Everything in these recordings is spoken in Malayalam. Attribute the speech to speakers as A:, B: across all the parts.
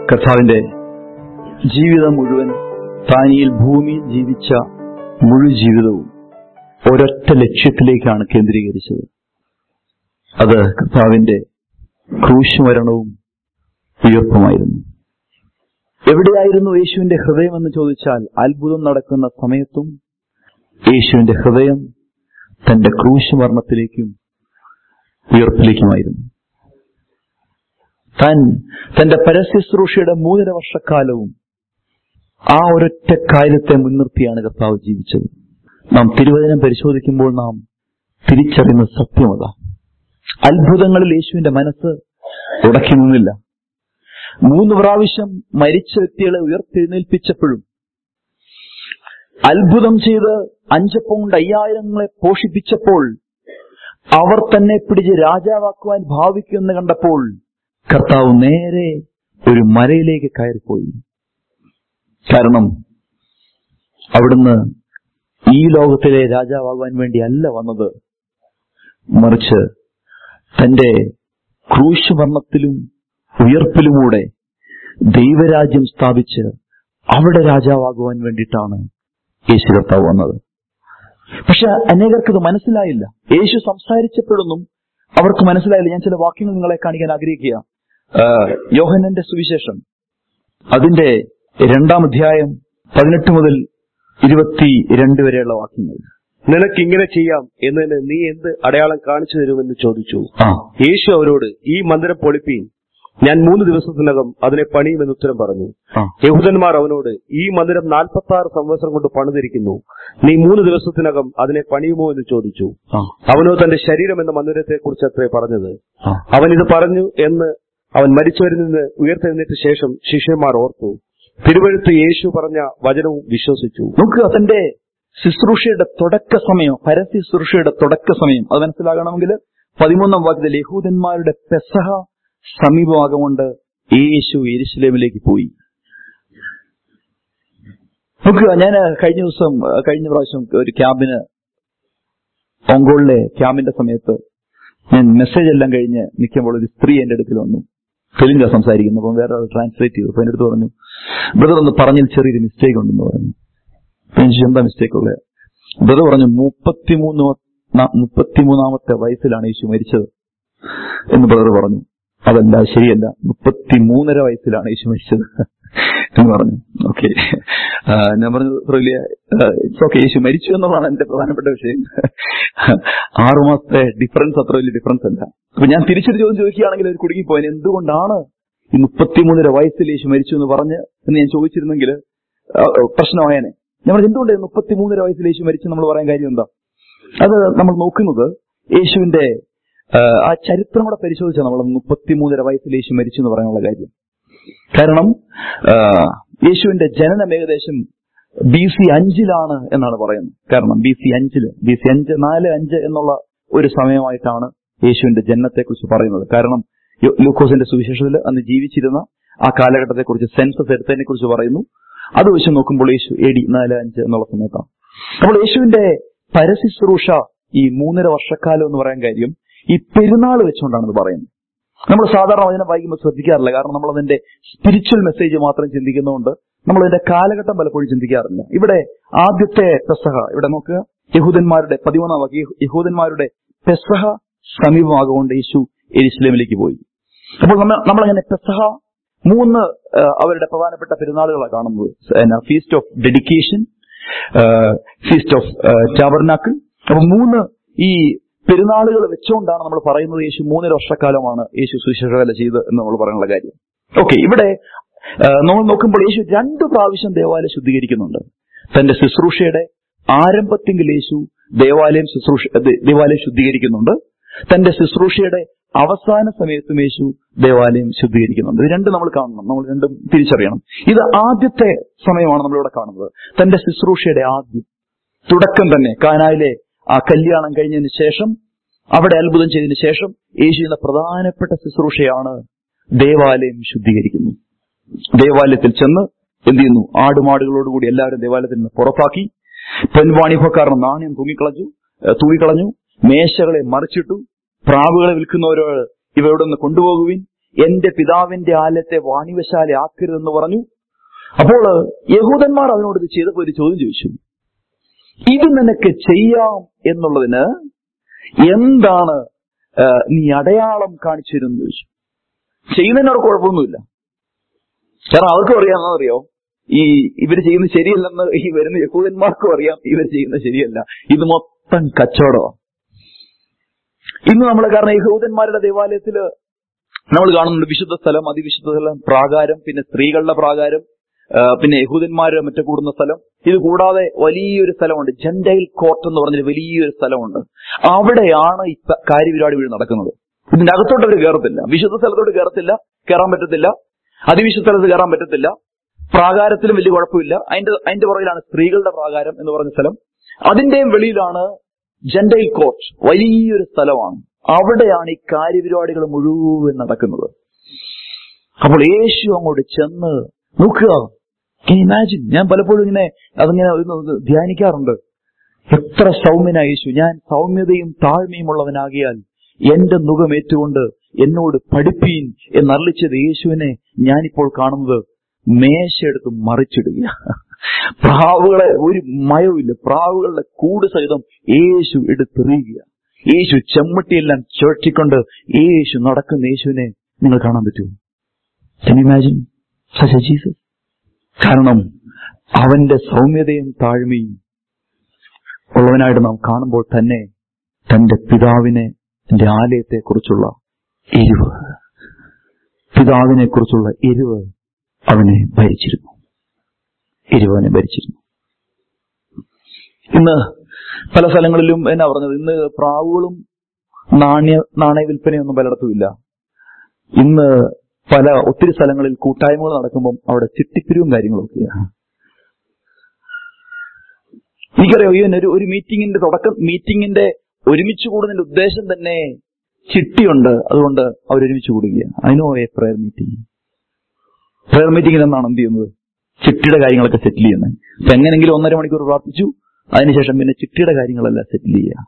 A: കർത്താവിന്റെ ജീവിതം മുഴുവൻ താനിയിൽ ഭൂമിയിൽ ജീവിച്ച മുഴു ജീവിതവും ഒരൊറ്റ ലക്ഷ്യത്തിലേക്കാണ് കേന്ദ്രീകരിച്ചത് അത് കർത്താവിന്റെ ക്രൂശുമരണവും ഉയർപ്പുമായിരുന്നു എവിടെയായിരുന്നു യേശുവിന്റെ ഹൃദയം എന്ന് ചോദിച്ചാൽ അത്ഭുതം നടക്കുന്ന സമയത്തും യേശുവിന്റെ ഹൃദയം തന്റെ ക്രൂശുമരണത്തിലേക്കും ഉയർപ്പിലേക്കുമായിരുന്നു താൻ തന്റെ പരസ്യശ്രൂഷയുടെ മൂന്നര വർഷക്കാലവും ആ ഒരൊറ്റ കാര്യത്തെ മുൻനിർത്തിയാണ് കർത്താവ് ജീവിച്ചത് നാം തിരുവചനം പരിശോധിക്കുമ്പോൾ നാം തിരിച്ചറിയുന്ന സത്യമത അത്ഭുതങ്ങളിൽ യേശുവിന്റെ മനസ്സ് ഉടക്കി നിന്നില്ല മൂന്ന് പ്രാവശ്യം മരിച്ച വ്യക്തികളെ ഉയർത്തെഴുന്നേൽപ്പിച്ചപ്പോഴും അത്ഭുതം ചെയ്ത് അഞ്ചപ്പം കൊണ്ട് അയ്യായിരങ്ങളെ പോഷിപ്പിച്ചപ്പോൾ അവർ തന്നെ പിടിച്ച് രാജാവാക്കുവാൻ ഭാവിക്കുമെന്ന് കണ്ടപ്പോൾ കർത്താവ് നേരെ ഒരു മലയിലേക്ക് കയറിപ്പോയി കാരണം അവിടുന്ന് ഈ ലോകത്തിലെ രാജാവാകുവാൻ വേണ്ടി അല്ല വന്നത് മറിച്ച് തന്റെ ക്രൂശുവർണത്തിലും ഉയർപ്പിലുമൂടെ ദൈവരാജ്യം സ്ഥാപിച്ച് അവിടെ രാജാവാകുവാൻ വേണ്ടിയിട്ടാണ് യേശു കർത്താവ് വന്നത് പക്ഷെ അനേകർക്ക് ഇത് മനസ്സിലായില്ല യേശു സംസാരിച്ചപ്പോഴൊന്നും അവർക്ക് മനസ്സിലായില്ല ഞാൻ ചില വാക്യങ്ങൾ നിങ്ങളെ കാണിക്കാൻ ആഗ്രഹിക്കുക യോഹനന്റെ സുവിശേഷം അതിന്റെ രണ്ടാം അധ്യായം പതിനെട്ട് മുതൽ ഇരുപത്തി രണ്ട് വരെയുള്ള വാക്യങ്ങൾ
B: നിനക്ക് ഇങ്ങനെ ചെയ്യാം എന്നതിന് നീ എന്ത് അടയാളം കാണിച്ചു തരുമെന്ന് ചോദിച്ചു
A: ആ
B: യേശു അവരോട് ഈ മന്ദിരം പൊളിപ്പീൻ ഞാൻ മൂന്ന് ദിവസത്തിനകം അതിനെ പണിയുമെന്ന് ഉത്തരം പറഞ്ഞു
A: ആ
B: യഹൂദന്മാർ അവനോട് ഈ മന്ദിരം നാൽപ്പത്തി ആറ് സംവത്സരം കൊണ്ട് പണിതിരിക്കുന്നു നീ മൂന്ന് ദിവസത്തിനകം അതിനെ പണിയുമോ എന്ന് ചോദിച്ചു
A: ആ
B: അവനോ തന്റെ ശരീരം എന്ന മന്ദിരത്തെ കുറിച്ച് അത്രേ പറഞ്ഞത്
A: ആ
B: അവൻ ഇത് പറഞ്ഞു എന്ന് അവൻ മരിച്ചവരിൽ നിന്ന് ഉയർത്തെഴുന്നേറ്റ ശേഷം ശിഷ്യന്മാർ ഓർത്തു തിരുവഴുത്ത് യേശു പറഞ്ഞ വചനവും വിശ്വസിച്ചു
A: നോക്കുക തന്റെ ശുശ്രൂഷയുടെ തുടക്ക സമയം പരസ്യ ശുശ്രൂഷയുടെ തുടക്ക സമയം അത് മനസ്സിലാകണമെങ്കിൽ പതിമൂന്നാം വാക്യത്തിൽ യഹൂദന്മാരുടെ പെസഹ സമീപമാകൊണ്ട് യേശു എരുസലേമിലേക്ക് പോയി നോക്കുക ഞാൻ കഴിഞ്ഞ ദിവസം കഴിഞ്ഞ പ്രാവശ്യം ഒരു ക്യാമ്പിന് ഓങ്കോളിലെ ക്യാമ്പിന്റെ സമയത്ത് ഞാൻ മെസ്സേജ് എല്ലാം കഴിഞ്ഞ് നിൽക്കുമ്പോൾ ഒരു സ്ത്രീ എന്റെ അടുക്കൽ വന്നു തെലുങ്ക സംസാരിക്കുന്നു അപ്പം വേറെ ട്രാൻസ്ലേറ്റ് ചെയ്തു അപ്പൊ എന്റെ അടുത്ത് പറഞ്ഞു ബ്രദർ ഒന്ന് പറഞ്ഞതിൽ ചെറിയൊരു മിസ്റ്റേക്ക് ഉണ്ടെന്ന് പറഞ്ഞു അപ്പൊ ഞാൻ ചോദിച്ചു, എന്താ മിസ്റ്റേക്ക് ഉള്ളത് ബ്രദർ പറഞ്ഞു മുപ്പത്തിമൂന്ന് ന- മുപ്പത്തിമൂന്നാമത്തെ വയസ്സിലാണ് യേശു മരിച്ചത് എന്ന് ബ്രദർ പറഞ്ഞു അതല്ല ശരിയല്ല മുപ്പത്തിമൂന്നര വയസ്സിലാണ് യേശു മരിച്ചത് എന്ന് പറഞ്ഞു ഓക്കെ ഞാൻ പറഞ്ഞു വലിയ ഇറ്റ്സ് ഓക്കെ യേശു മരിച്ചു എന്നുള്ളതാണ് എന്റെ പ്രധാനപ്പെട്ട വിഷയം ആറുമാസത്തെ ഡിഫറൻസ് അത്ര വലിയ ഡിഫറൻസ് അല്ല അപ്പൊ ഞാൻ തിരിച്ചൊരു ചോദ്യം ചോദിക്കുകയാണെങ്കിൽ ഒരു കുടുങ്ങിപ്പോയാൻ എന്തുകൊണ്ടാണ് ഈ മുപ്പത്തിമൂന്നര വയസ്സിൽ യേശു മരിച്ചു എന്ന് പറഞ്ഞ് എന്ന് ഞാൻ ചോദിച്ചിരുന്നെങ്കിൽ ആ, പ്രശ്നമായേനെ ഞാൻ പറഞ്ഞു എന്തുകൊണ്ട് മുപ്പത്തിമൂന്നര വയസ്സിൽ യേശു മരിച്ചു നമ്മൾ പറയാൻ കാര്യം എന്താ അത് നമ്മൾ നോക്കുന്നത് യേശുവിന്റെ ആ, ആ ചരിത്രം കൂടെ പരിശോധിച്ചാൽ നമ്മൾ മുപ്പത്തിമൂന്നര വയസ്സിൽ യേശു മരിച്ചു എന്ന് പറയാനുള്ള കാര്യം കാരണം ആ, യേശുവിന്റെ ജനനം ഏകദേശം ബി സി അഞ്ചിലാണ് എന്നാണ് പറയുന്നത് കാരണം ബി സി അഞ്ചില് ബി സി അഞ്ച് നാല് അഞ്ച് എന്നുള്ള ഒരു സമയമായിട്ടാണ് യേശുവിന്റെ ജനനത്തെക്കുറിച്ച് പറയുന്നത് കാരണം യു- ലൂക്കോസിന്റെ സുവിശേഷത്തിൽ അന്ന് ജീവിച്ചിരുന്ന ആ കാലഘട്ടത്തെക്കുറിച്ച് സെൻസസ് എടുത്തതിനെ കുറിച്ച് പറയുന്നു അത് വെച്ച് നോക്കുമ്പോൾ യേശു എ ഡി നാല് അഞ്ച് എന്നുള്ള സമയത്താണ് അപ്പോൾ യേശുവിന്റെ പരശുശ്രൂഷ ഈ മൂന്നര വർഷക്കാലം എന്ന് പറയാൻ കാര്യം ഈ പെരുന്നാൾ വെച്ചുകൊണ്ടാണ് ഇത് പറയുന്നത് നമ്മൾ സാധാരണ വചനം വായിക്കുമ്പോൾ ശ്രദ്ധിക്കാറില്ല കാരണം നമ്മൾ അതിന്റെ സ്പിരിച്വൽ മെസ്സേജ് മാത്രം ചിന്തിക്കുന്നതുകൊണ്ട് നമ്മൾ അതിന്റെ കാലഘട്ടം പലപ്പോഴും ചിന്തിക്കാറില്ല ഇവിടെ ആദ്യത്തെ പെസഹ ഇവിടെ നോക്കുക യഹൂദന്മാരുടെ പതിമൂന്നാം വാക്യം യഹൂ- യഹൂദന്മാരുടെ പെസഹ സമീപമാകൊണ്ട് യേശു എരിസ്ലേമിലേക്ക് പോയി അപ്പോൾ നമ്മൾ നമ്മളങ്ങനെ പെസഹ മൂന്ന് ആ, അവരുടെ പ്രധാനപ്പെട്ട പെരുന്നാളുകളാണ് കാണുന്നത് feast of dedication feast of tabernacle അപ്പൊ മൂന്ന് ഈ പെരുന്നാളുകൾ വെച്ചുകൊണ്ടാണ് നമ്മൾ പറയുന്നത് യേശു മൂന്നര വർഷക്കാലമാണ് യേശു സുശേഷവേല ചെയ്ത് എന്ന് നമ്മൾ പറയാനുള്ള കാര്യം ഓക്കെ ഇവിടെ ആ, നമ്മൾ നോക്കുമ്പോൾ യേശു രണ്ടു പ്രാവശ്യം ദേവാലയം ശുദ്ധീകരിക്കുന്നുണ്ട് തന്റെ ശുശ്രൂഷയുടെ ആരംഭത്തിങ്കിൽ യേശു ദേവാലയം ശുശ്രൂഷ ദേ- ദേവാലയം ശുദ്ധീകരിക്കുന്നുണ്ട് തന്റെ ശുശ്രൂഷയുടെ അവസാന സമയത്തും യേശു ദേവാലയം ശുദ്ധീകരിക്കുന്നുണ്ട് ഇത് രണ്ടും നമ്മൾ കാണണം നമ്മൾ രണ്ടും തിരിച്ചറിയണം ഇത് ആദ്യത്തെ സമയമാണ് നമ്മളിവിടെ കാണുന്നത് തന്റെ ശുശ്രൂഷയുടെ ആദ്യം തുടക്കം തന്നെ കാനായിലെ ആ കല്യാണം കഴിഞ്ഞതിന് ശേഷം അവിടെ അത്ഭുതം ചെയ്തതിനു ശേഷം യേശു ചെയ്യുന്ന പ്രധാനപ്പെട്ട ശുശ്രൂഷയാണ് ദേവാലയം ശുദ്ധീകരിക്കുന്നു ദേവാലയത്തിൽ ചെന്ന് എന്ത് ചെയ്യുന്നു ആടുമാടുകളോടുകൂടി എല്ലാവരും ദേവാലയത്തിൽ നിന്ന് പുറത്താക്കി പെൺവാണിഭക്കാരൻ നാണയം തൂങ്ങിക്കളഞ്ഞു ഏഹ് തൂങ്ങിക്കളഞ്ഞു മേശകളെ മറിച്ചിട്ടു പ്രാവുകളെ വിൽക്കുന്നവരോട് ഇവ ഇവിടെ നിന്ന് കൊണ്ടുപോകുവിൻ എന്റെ പിതാവിന്റെ ആലത്തെ വാണിവശാല ആക്കരുതെന്ന് പറഞ്ഞു അപ്പോൾ യഹൂദന്മാർ അവനോട് ഇത് ചെയ്തപ്പോൾ ഒരു ചോദ്യം ചോദിച്ചു ഇത് നിനക്ക് ചെയ്യാം എന്നുള്ളതിന് എന്താണ് ആ, നീ അടയാളം കാണിച്ചു തരുമെന്ന് ചോദിച്ചു ചെയ്യുന്നതിനോട് കുഴപ്പമൊന്നുമില്ല കാരണം അവർക്കും അറിയാമെന്നറിയോ ഈ ഇവർ ചെയ്യുന്നത് ശരിയല്ലെന്ന് ഈ വരുന്ന യഹൂദന്മാർക്കും അറിയാം ഇവർ ചെയ്യുന്നത് ശരിയല്ല ഇത് മൊത്തം കച്ചവടമാണ് ഇന്ന് നമ്മൾ കാരണം യഹൂദന്മാരുടെ ദേവാലയത്തില് നമ്മൾ കാണുന്നുണ്ട് വിശുദ്ധ സ്ഥലം അതിവിശുദ്ധ സ്ഥലം പ്രാകാരം പിന്നെ സ്ത്രീകളുടെ പ്രാകാരം ആ, പിന്നെ യഹൂദന്മാര് മറ്റു കൂടുന്ന സ്ഥലം ഇത് കൂടാതെ വലിയൊരു സ്ഥലമുണ്ട് ജെൻഡൈൽ കോർട്ട് എന്ന് പറഞ്ഞൊരു വലിയൊരു സ്ഥലമുണ്ട് അവിടെയാണ് ഈ പ- കാര്യപരിപാടി വീട് നടക്കുന്നത് ഇതിന്റെ അകത്തോട്ട് അവർ കയറത്തില്ല വിശുദ്ധ സ്ഥലത്തോട്ട് കയറത്തില്ല കയറാൻ പറ്റത്തില്ല അതിവിശുദ്ധ സ്ഥലത്ത് കയറാൻ പറ്റത്തില്ല പ്രാകാരത്തിലും വലിയ കുഴപ്പമില്ല അതിന്റെ അതിന്റെ പുറകിലാണ് സ്ത്രീകളുടെ പ്രാകാരം എന്ന് പറഞ്ഞ സ്ഥലം അതിന്റെയും വെളിയിലാണ് ജെൻഡൈൽ കോർട്ട് വലിയൊരു സ്ഥലമാണ് അവിടെയാണ് ഈ കാര്യപരിപാടികൾ മുഴുവൻ നടക്കുന്നത് അപ്പോൾ യേശു അങ്ങോട്ട് ചെന്ന് നോക്കുക ഇമാജിൻ ഞാൻ പലപ്പോഴും ഇങ്ങനെ അതിങ്ങനെ ഒന്ന് ഒന്ന് ധ്യാനിക്കാറുണ്ട് എത്ര സൗമ്യനായ യേശു ഞാൻ സൗമ്യതയും താഴ്മയും ഉള്ളവനാകിയാൽ എന്റെ മുഖമേറ്റുകൊണ്ട് എന്നോട് പഠിപ്പീൻ എന്നറിയിച്ചത് യേശുവിനെ ഞാനിപ്പോൾ കാണുന്നത് മേശയെടുത്ത് മറിച്ചിടുക പ്രാവുകളെ ഒരു മയവുമില്ല പ്രാവുകളുടെ കൂട് സഹിതം യേശു എടുത്തെറിയുക യേശു ചെമ്മട്ടിയെല്ലാം ചുഴറ്റിക്കൊണ്ട് യേശു നടക്കുന്ന യേശുവിനെ നിങ്ങൾ കാണാൻ പറ്റുമോ Can you imagine such a Jesus? കാരണം അവന്റെ സൗമ്യതയും താഴ്മയും ഉള്ളവനായിട്ട് നാം കാണുമ്പോൾ തന്നെ തന്റെ പിതാവിനെ തന്റെ ആലയത്തെ കുറിച്ചുള്ള എരിവ് പിതാവിനെ കുറിച്ചുള്ള എരിവ് അവനെ ഭരിച്ചിരുന്നു എരിവ് അവനെ ഭരിച്ചിരുന്നു ഇന്ന് പല സ്ഥലങ്ങളിലും എന്നാ പറഞ്ഞത് ഇന്ന് പ്രാവുകളും നാണ്യ നാണയ വിൽപ്പനയൊന്നും പലയിടത്തുമില്ല ഇന്ന് പല ഒത്തിരി സ്ഥലങ്ങളിൽ കൂട്ടായ്മകൾ നടക്കുമ്പം അവിടെ ചിട്ടിപ്പിരിവും കാര്യങ്ങളും ഒക്കെയാണ് എനിക്കറിയാം ഈ ഒരു ഒരു മീറ്റിംഗിന്റെ തുടക്കം മീറ്റിംഗിന്റെ ഒരുമിച്ച് കൂടുന്നതിന്റെ ഉദ്ദേശം തന്നെ ചിട്ടിയുണ്ട് അതുകൊണ്ട് അവരൊരുമിച്ച് കൂടുക അതിനോ എ പ്രയർ മീറ്റിംഗ് പ്രയർ മീറ്റിംഗിൽ എന്നാണ് എന്ത് ചെയ്യുന്നത് ചിട്ടിയുടെ കാര്യങ്ങളൊക്കെ സെറ്റിൽ ചെയ്യുന്നത് അപ്പൊ എങ്ങനെങ്കിലും ഒന്നര മണിക്കൂർ പ്രാർത്ഥിച്ചു അതിനുശേഷം പിന്നെ ചിട്ടിയുടെ കാര്യങ്ങളെല്ലാം സെറ്റിൽ ചെയ്യുക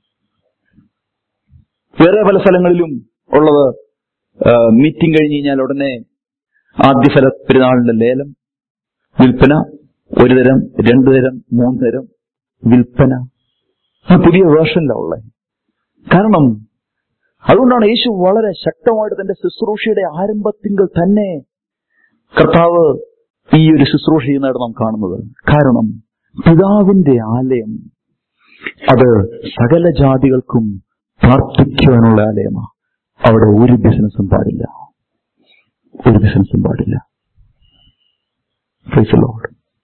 A: വേറെ പല സ്ഥലങ്ങളിലും ഉള്ളത് മീറ്റിംഗ് കഴിഞ്ഞ് കഴിഞ്ഞാൽ ഉടനെ ആദ്യ ഫല പെരുന്നാളിന്റെ ലേലം വിൽപ്പന ഒരു തരം രണ്ടു തരം മൂന്ന് തരം വിൽപ്പന ആ പുതിയ വേർഷനിലാണ് ഉള്ളത് കാരണം അതുകൊണ്ടാണ് യേശു വളരെ ശക്തമായിട്ട് തന്റെ ശുശ്രൂഷയുടെ ആരംഭത്തിങ്കിൽ തന്നെ കർത്താവ് ഈ ഒരു ശുശ്രൂഷ ചെയ്യുന്നതായിട്ട് നാം കാണുന്നത് കാരണം പിതാവിന്റെ ആലയം അത് സകല ജാതികൾക്കും പ്രാർത്ഥിക്കുവാനുള്ള ആലയമാണ് അവിടെ ഒരു ബിസിനസ്സും പാടില്ല ഒരു ബിസിനസ്സും പാടില്ല Praise the Lord.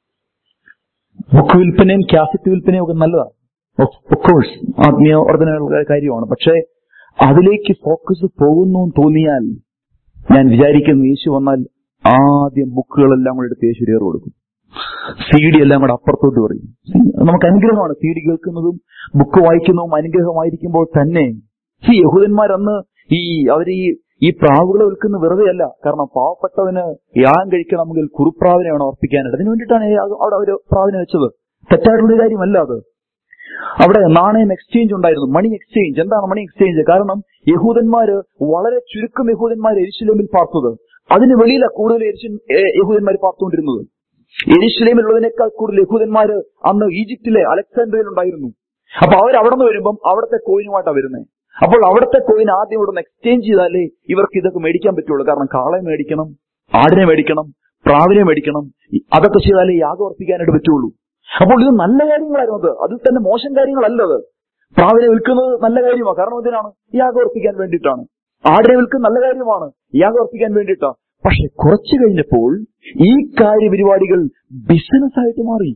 A: ബുക്ക് വിൽപ്പനയും കാസറ്റ് വിൽപ്പനയും ഒക്കെ നല്ലതാണ് കോഴ്സ് ആത്മീയ വർധനയുള്ള കാര്യമാണ് പക്ഷേ അതിലേക്ക് ഫോക്കസ് പോകുന്നു എന്ന് തോന്നിയാൽ ഞാൻ വിചാരിക്കുന്നു യേശു വന്നാൽ ആദ്യം ബുക്കുകളെല്ലാം കൂടെ എടുത്ത് യേശു ഏറ് കൊടുക്കും സി ഡി എല്ലാം കൂടെ അപ്പുറത്തോട്ട് പറയും നമുക്ക് അനുഗ്രഹമാണ് സി ഡി കേൾക്കുന്നതും ബുക്ക് വായിക്കുന്നതും അനുഗ്രഹമായിരിക്കുമ്പോൾ തന്നെ ഈ യഹൂദന്മാർ അന്ന് ഈ അവർ ഈ ഈ പ്രാവുകളെ വിൽക്കുന്ന വെറുതെ അല്ല കാരണം പാവപ്പെട്ടവന് യാഗം കഴിക്കണമെങ്കിൽ കുറുപ്രാവിനെ വേണം അർപ്പിക്കാനായിട്ട് അതിനു വേണ്ടിയിട്ടാണ് ഈ യാഗം അവിടെ അവർ പ്രാവിനെ വെച്ചത് തെറ്റായിട്ടുള്ള കാര്യമല്ല അത് അവിടെ നാണയം എക്സ്ചേഞ്ച് ഉണ്ടായിരുന്നു മണി എക്സ്ചേഞ്ച് എന്താണ് മണി എക്സ്ചേഞ്ച് കാരണം യഹൂദന്മാര് വളരെ ചുരുക്കം യഹൂദന്മാർ എരിശിലേമിൽ പാർത്തത് അതിന് വെളിയില കൂടുതൽ എരിശി- ഏ- യഹൂദന്മാർ പാർത്തുകൊണ്ടിരുന്നത് എരിശിലേമിലുള്ളതിനേക്കാൾ കൂടുതൽ യഹൂദന്മാര് അന്ന് ഈജിപ്തിലെ അലക്സാൻഡ്രയിൽ ഉണ്ടായിരുന്നു അപ്പൊ അവർ അവിടെ നിന്ന് വരുമ്പം അവിടുത്തെ കോയിനുമായിട്ടാണ് വരുന്നത് അപ്പോൾ അവിടുത്തെ കോയിൻ ആദ്യം ഇവിടെ നിന്ന് എക്സ്ചേഞ്ച് ചെയ്താലേ ഇവർക്ക് ഇതൊക്കെ മേടിക്കാൻ പറ്റുള്ളൂ കാരണം കാളെ മേടിക്കണം ആടിനെ മേടിക്കണം പ്രാവിനെ മേടിക്കണം ഈ- അതൊക്കെ ചെയ്താലേ യാഗം അർപ്പിക്കാനായിട്ട് പറ്റുള്ളൂ അപ്പോൾ ഇത് നല്ല കാര്യങ്ങളായിരുന്നു അത് അതിൽ തന്നെ മോശം കാര്യങ്ങളല്ല അത് പ്രാവിനെ വിൽക്കുന്നത് നല്ല കാര്യമാണ് കാരണം എന്തിനാണ് യാഗം അർപ്പിക്കാൻ വേണ്ടിയിട്ടാണ് ആടിനെ വിൽക്കുന്നത് നല്ല കാര്യമാണ് യാഗം അർപ്പിക്കാൻ വേണ്ടിയിട്ടാണ് പക്ഷെ കുറച്ചു കഴിഞ്ഞപ്പോൾ ഈ കാര്യപരിപാടികൾ ബിസിനസ് ആയിട്ട് മാറി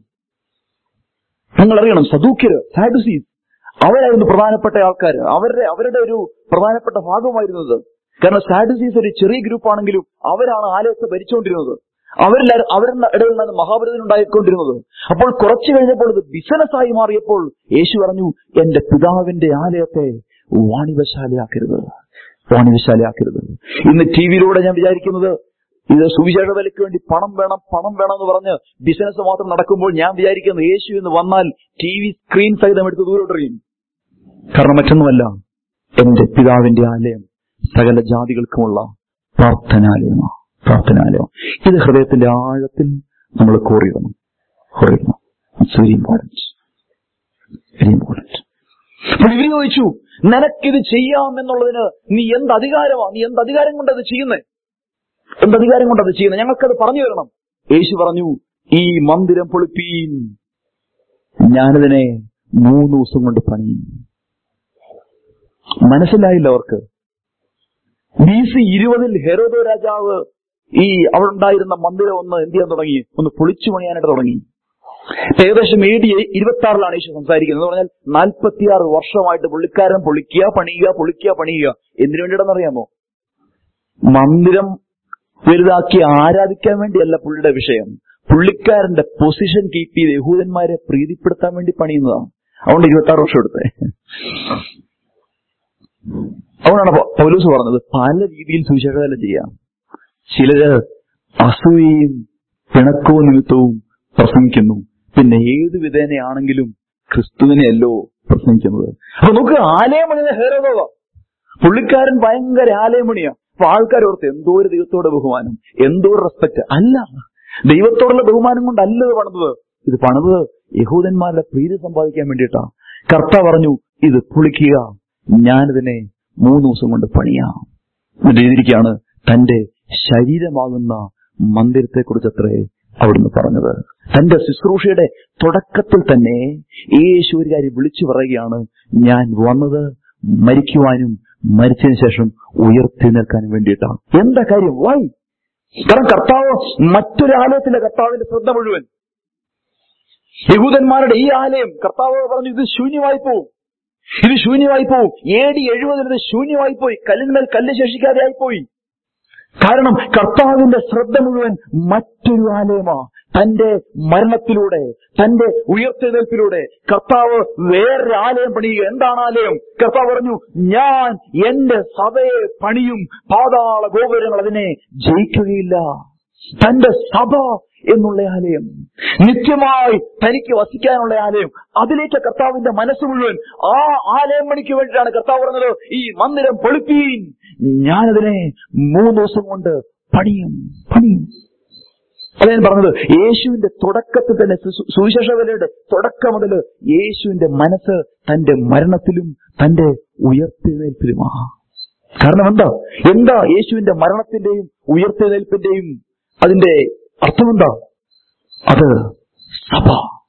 A: നിങ്ങൾ അറിയണം സദൂക്യര് സാഡുസീസ് അവരായിരുന്നു പ്രധാനപ്പെട്ട ആൾക്കാർ അവരുടെ അവരുടെ ഒരു പ്രധാനപ്പെട്ട ഭാഗമായിരുന്നത് കാരണം സാഡുസീസ് ഒരു ചെറിയ ഗ്രൂപ്പ് ആണെങ്കിലും അവരാണ് ആലയത്തെ ഭരിച്ചുകൊണ്ടിരുന്നത് അവരെല്ലാവരും അവരുടെ ഇടയിൽ നിന്നാണ് മഹാഭാരതം ഉണ്ടായിക്കൊണ്ടിരുന്നത് അപ്പോൾ കുറച്ചു കഴിഞ്ഞപ്പോൾ ഇത് ബിസിനസ്സായി മാറിയപ്പോൾ യേശു പറഞ്ഞു എന്റെ പിതാവിന്റെ ആലയത്തെ വാണിവശാലയാക്കരുത് വാണിവശാലയാക്കരുത് ഇന്ന് ടി വിയിലൂടെ ഞാൻ വിചാരിക്കുന്നത് ഇത് സുവിശേഷ വിലയ്ക്ക് വേണ്ടി പണം വേണം പണം വേണം എന്ന് പറഞ്ഞ് ബിസിനസ് മാത്രം നടക്കുമ്പോൾ ഞാൻ വിചാരിക്കുന്നത് യേശു എന്ന് വന്നാൽ ടി വി സ്ക്രീൻ സഹിതം എടുത്ത് ദൂരോട്ടെറിയും കാരണം മറ്റൊന്നുമല്ല എന്റെ പിതാവിന്റെ ആലയം സകല ജാതികൾക്കുമുള്ള പ്രാർത്ഥനാലയമാണ് പ്രാർത്ഥനാലയം ഇത് ഹൃദയത്തിന്റെ ആഴത്തിൽ നമ്മൾ കോറിയിടണം കോറിയിടണം it's very important very important അപ്പോൾ ഇവര് ചോദിച്ചു നിനക്കിത് ചെയ്യാം എന്നുള്ളതിന് നീ എന്ത് അധികാരമാണ് നീ എന്ത് അധികാരം കൊണ്ട് അത് ചെയ്യുന്നേ എന്ത് അധികാരം കൊണ്ട് അത് ചെയ്യുന്നത് ഞങ്ങൾക്കത് പറഞ്ഞു തരണം യേശു പറഞ്ഞു ഈ മന്ദിരം പൊളിപ്പീൻ ഞാനിതിനെ മൂന്ന് ദിവസം കൊണ്ട് പണിയും മനസ്സിലായില്ല അവർക്ക് ബി സി ഇരുപതിൽ ഹെരോദോ രാജാവ് ഈ അവിടെ ഉണ്ടായിരുന്ന മന്ദിരം ഒന്ന് എന്ത് ചെയ്യാൻ തുടങ്ങി ഒന്ന് പൊളിച്ചു പണിയാനായിട്ട് തുടങ്ങി ഏകദേശം എ ഡി ഇരുപത്തി ആറിലാണ് യേശു സംസാരിക്കുന്നത് എന്ന് പറഞ്ഞാൽ നാൽപ്പത്തിയാറ് വർഷമായിട്ട് പുള്ളിക്കാരൻ പൊളിക്കുക പണിയുക പൊളിക്കുക പണിയുക എന്തിനു വേണ്ടിയിട്ടെന്നറിയാമോ മന്ദിരം വലുതാക്കി ആരാധിക്കാൻ വേണ്ടിയല്ല പുള്ളിയുടെ വിഷയം പുള്ളിക്കാരന്റെ പൊസിഷൻ കീപ്പ് ചെയ്ത് യഹൂദന്മാരെ പ്രീതിപ്പെടുത്താൻ വേണ്ടി പണിയുന്നതാണ് അതുകൊണ്ട് ഇരുപത്തി ആറ് വർഷം എടുത്തേ അതുകൊണ്ടാണ് പൗ- പൗലോസ് പറഞ്ഞത് പല രീതിയിൽ സുവിശേഷവേല ചെയ്യാം ചിലര് അസൂയയും പിണക്കവും നിമിത്തവും പ്രസംഗിക്കുന്നു പിന്നെ ഏത് വിധേനയാണെങ്കിലും ക്രിസ്തുവിനെയല്ലോ പ്രസംഗിക്കുന്നത് അപ്പൊ നമുക്ക് ആലയമണിയ ഹേരോദോവ പുള്ളിക്കാരൻ ഭയങ്കര ആലയമണിയാ അപ്പൊ ആൾക്കാർ ഓർത്ത് എന്തോ ഒരു ദൈവത്തോടെ ബഹുമാനം എന്തോ ഒരു റെസ്പെക്ട് അല്ല ദൈവത്തോടുള്ള ബഹുമാനം കൊണ്ടല്ല ഇത് പണിതത് ഇത് പണിതത് യഹൂദന്മാരുടെ പ്രീതി സമ്പാദിക്കാൻ വേണ്ടിയിട്ടാ കർത്ത പറഞ്ഞു ഇത് പൊളിക്കുക ഞാനിതിനെ മൂന്ന് ദിവസം കൊണ്ട് പണിയാം എന്നിട്ട് എഴുതിയിരിക്കുകയാണ് തന്റെ ശരീരമാകുന്ന മന്ദിരത്തെ കുറിച്ചത്രേ അവിടുന്ന് പറഞ്ഞത് തന്റെ ശുശ്രൂഷയുടെ തുടക്കത്തിൽ തന്നെ യേശു ഒരു കാര്യം വിളിച്ചു പറയുകയാണ് ഞാൻ വന്നത് മരിക്കുവാനും മരിച്ചതിന് ശേഷം ഉയർത്തെഴുന്നേൽക്കാനും വേണ്ടിയിട്ടാണ് എന്താ കാര്യം വൈ കാരണം കർത്താവ് മറ്റൊരു ആലയത്തിലെ കർത്താവിന്റെ ശ്രദ്ധ മുഴുവൻ യഹൂദന്മാരുടെ ഈ ആലയം കർത്താവ് പറഞ്ഞു ഇത് ശൂന്യമായി പോവും ഇത് ശൂന്യമായി പോവും എ ഡി എഴുപതിൽ ഇത് ശൂന്യമായി പോയി കല്ലിന്മേൽ കല്ല് ശേഷിക്കാതെ ആയിപ്പോയി കാരണം കർത്താവിന്റെ ശ്രദ്ധ മുഴുവൻ മറ്റൊരു ആലയമാ തന്റെ മരണത്തിലൂടെ തന്റെ ഉയർത്തെഴുന്നേൽപ്പിലൂടെ കർത്താവ് വേറൊരു ആലയം പണിയുക എന്താണ് ആലയം കർത്താവ് പറഞ്ഞു ഞാൻ എന്റെ സഭയെ പണിയും പാതാള ഗോപുരങ്ങൾ അതിനെ ജയിക്കുകയില്ല തന്റെ സഭ എന്നുള്ള ആലയം നിത്യമായി തനിക്ക് വസിക്കാനുള്ള ആലയം അതിലേക്ക് കർത്താവിന്റെ മനസ്സ് മുഴുവൻ ആ ആലയം പണിക്ക് വേണ്ടിയിട്ടാണ് കർത്താവ് പറഞ്ഞത് ഈ മന്ദിരം പൊളിപ്പീൻ ഞാനതിനെ മൂന്ന് ദിവസം കൊണ്ട് പണിയും പണിയും അതാ ഞാൻ പറഞ്ഞത് യേശുവിന്റെ തുടക്കത്തിൽ തന്നെ സു- സുവിശേഷ വിലയുടെ തുടക്കം മുതൽ യേശുവിന്റെ മനസ്സ് തന്റെ മരണത്തിലും തന്റെ ഉയർത്തെഴുന്നേൽപ്പിലുമാ കാരണം എന്താ എന്താ യേശുവിന്റെ മരണത്തിന്റെയും ഉയർത്തെഴുന്നേൽപ്പിന്റെയും അതിന്റെ അർത്ഥമെന്താ അത് സഭ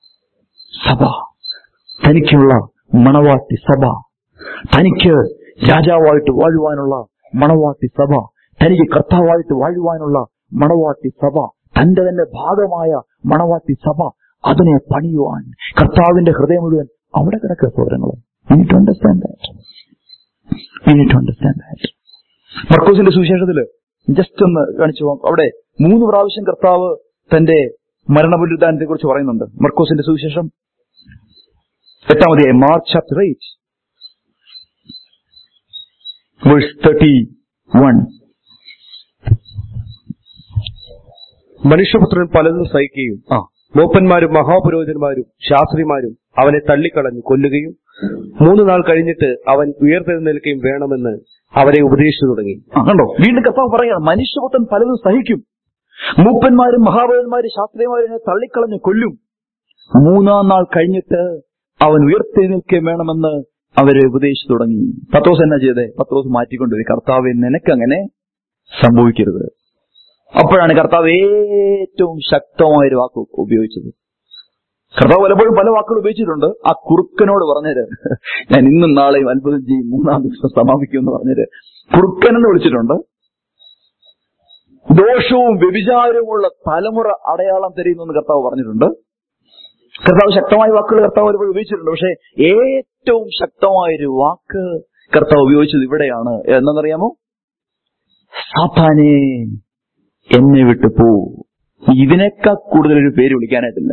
A: സഭ തനിക്കുള്ള മണവാട്ടി സഭ തനിക്ക് രാജാവായിട്ട് വാഴുവാനുള്ള മണവാട്ടി സഭ തനിക്ക് കർത്താവായിട്ട് വാഴുവാനുള്ള മണവാട്ടി സഭ തന്റെ തന്നെ ഭാഗമായ മണവാട്ടി സഭ അതിനെ പണിയുവാൻ കർത്താവിന്റെ ഹൃദയം മുഴുവൻ അവിടെ കിടക്കുക സഹോദരങ്ങളെ to understand that to understand that മർക്കോസിന്റെ സുവിശേഷത്തില് ജസ്റ്റ് ഒന്ന് കാണിച്ചു പോകാം അവിടെ മൂന്ന് പ്രാവശ്യം കർത്താവ് തന്റെ മരണപുനരുദ്ധാനത്തെ കുറിച്ച് പറയുന്നുണ്ട് മർക്കോസിന്റെ സുവിശേഷം എട്ടാമതേ മാർച്ച് chapter eight verse thirty one
B: മനുഷ്യപുത്രൻ പലതും സഹിക്കുകയും
A: ആ
B: മൂപ്പന്മാരും മഹാപുരോഹിതന്മാരും ശാസ്ത്രിമാരും അവനെ തള്ളിക്കളഞ്ഞു കൊല്ലുകയും മൂന്ന് നാൾ കഴിഞ്ഞിട്ട് അവൻ ഉയർത്തെഴുന്നേൽക്കുകയും വേണമെന്ന് അവരെ ഉപദേശിച്ചു തുടങ്ങി
A: ആ, കണ്ടോ വീണ്ടും കർത്താവ് പറയുകയാണ് മനുഷ്യപുത്രൻ പലതും സഹിക്കും മൂപ്പന്മാരും മഹാപുരന്മാരും ശാസ്ത്രീയമാരും ഇതിനെ തള്ളിക്കളഞ്ഞ് കൊല്ലും മൂന്നാം നാൾ കഴിഞ്ഞിട്ട് അവൻ ഉയർത്തെഴുന്നേൽക്കുകയും വേണമെന്ന് അവരെ ഉപദേശിച്ചു തുടങ്ങി പത്രോസ് എന്നാ ചെയ്തേ പത്രോസ് മാറ്റിക്കൊണ്ടുപോയി കർത്താവ് നിനക്കങ്ങനെ സംഭവിക്കരുത് അപ്പോഴാണ് കർത്താവ് ഏറ്റവും ശക്തമായൊരു വാക്ക് ഉപയോഗിച്ചത് കർത്താവ് പലപ്പോഴും പല വാക്കുകൾ ഉപയോഗിച്ചിട്ടുണ്ട് ആ കുറുക്കനോട് പറഞ്ഞത് ഞാൻ ഇന്നും നാളെയും അത്ഭുതം ചെയ്യും മൂന്നാം ദിവസം സമാപിക്കും എന്ന് പറഞ്ഞത് കുറുക്കനെന്ന് വിളിച്ചിട്ടുണ്ട് ദോഷവും വ്യഭിചാരവുമുള്ള തലമുറ അടയാളം തരുന്നു കർത്താവ് പറഞ്ഞിട്ടുണ്ട് കർത്താവ് ശക്തമായ വാക്കുകൾ കർത്താവ് ഒരുപാട് ഉപയോഗിച്ചിട്ടുണ്ട് പക്ഷെ ഏറ്റവും ശക്തമായൊരു വാക്ക് കർത്താവ് ഉപയോഗിച്ചത് ഇവിടെയാണ് എന്നറിയാമോ സാത്താനെ എന്നെ വിട്ടു പോ ഇതിനേക്കാൾ കൂടുതൽ ഒരു പേര് വിളിക്കാനായിട്ടില്ല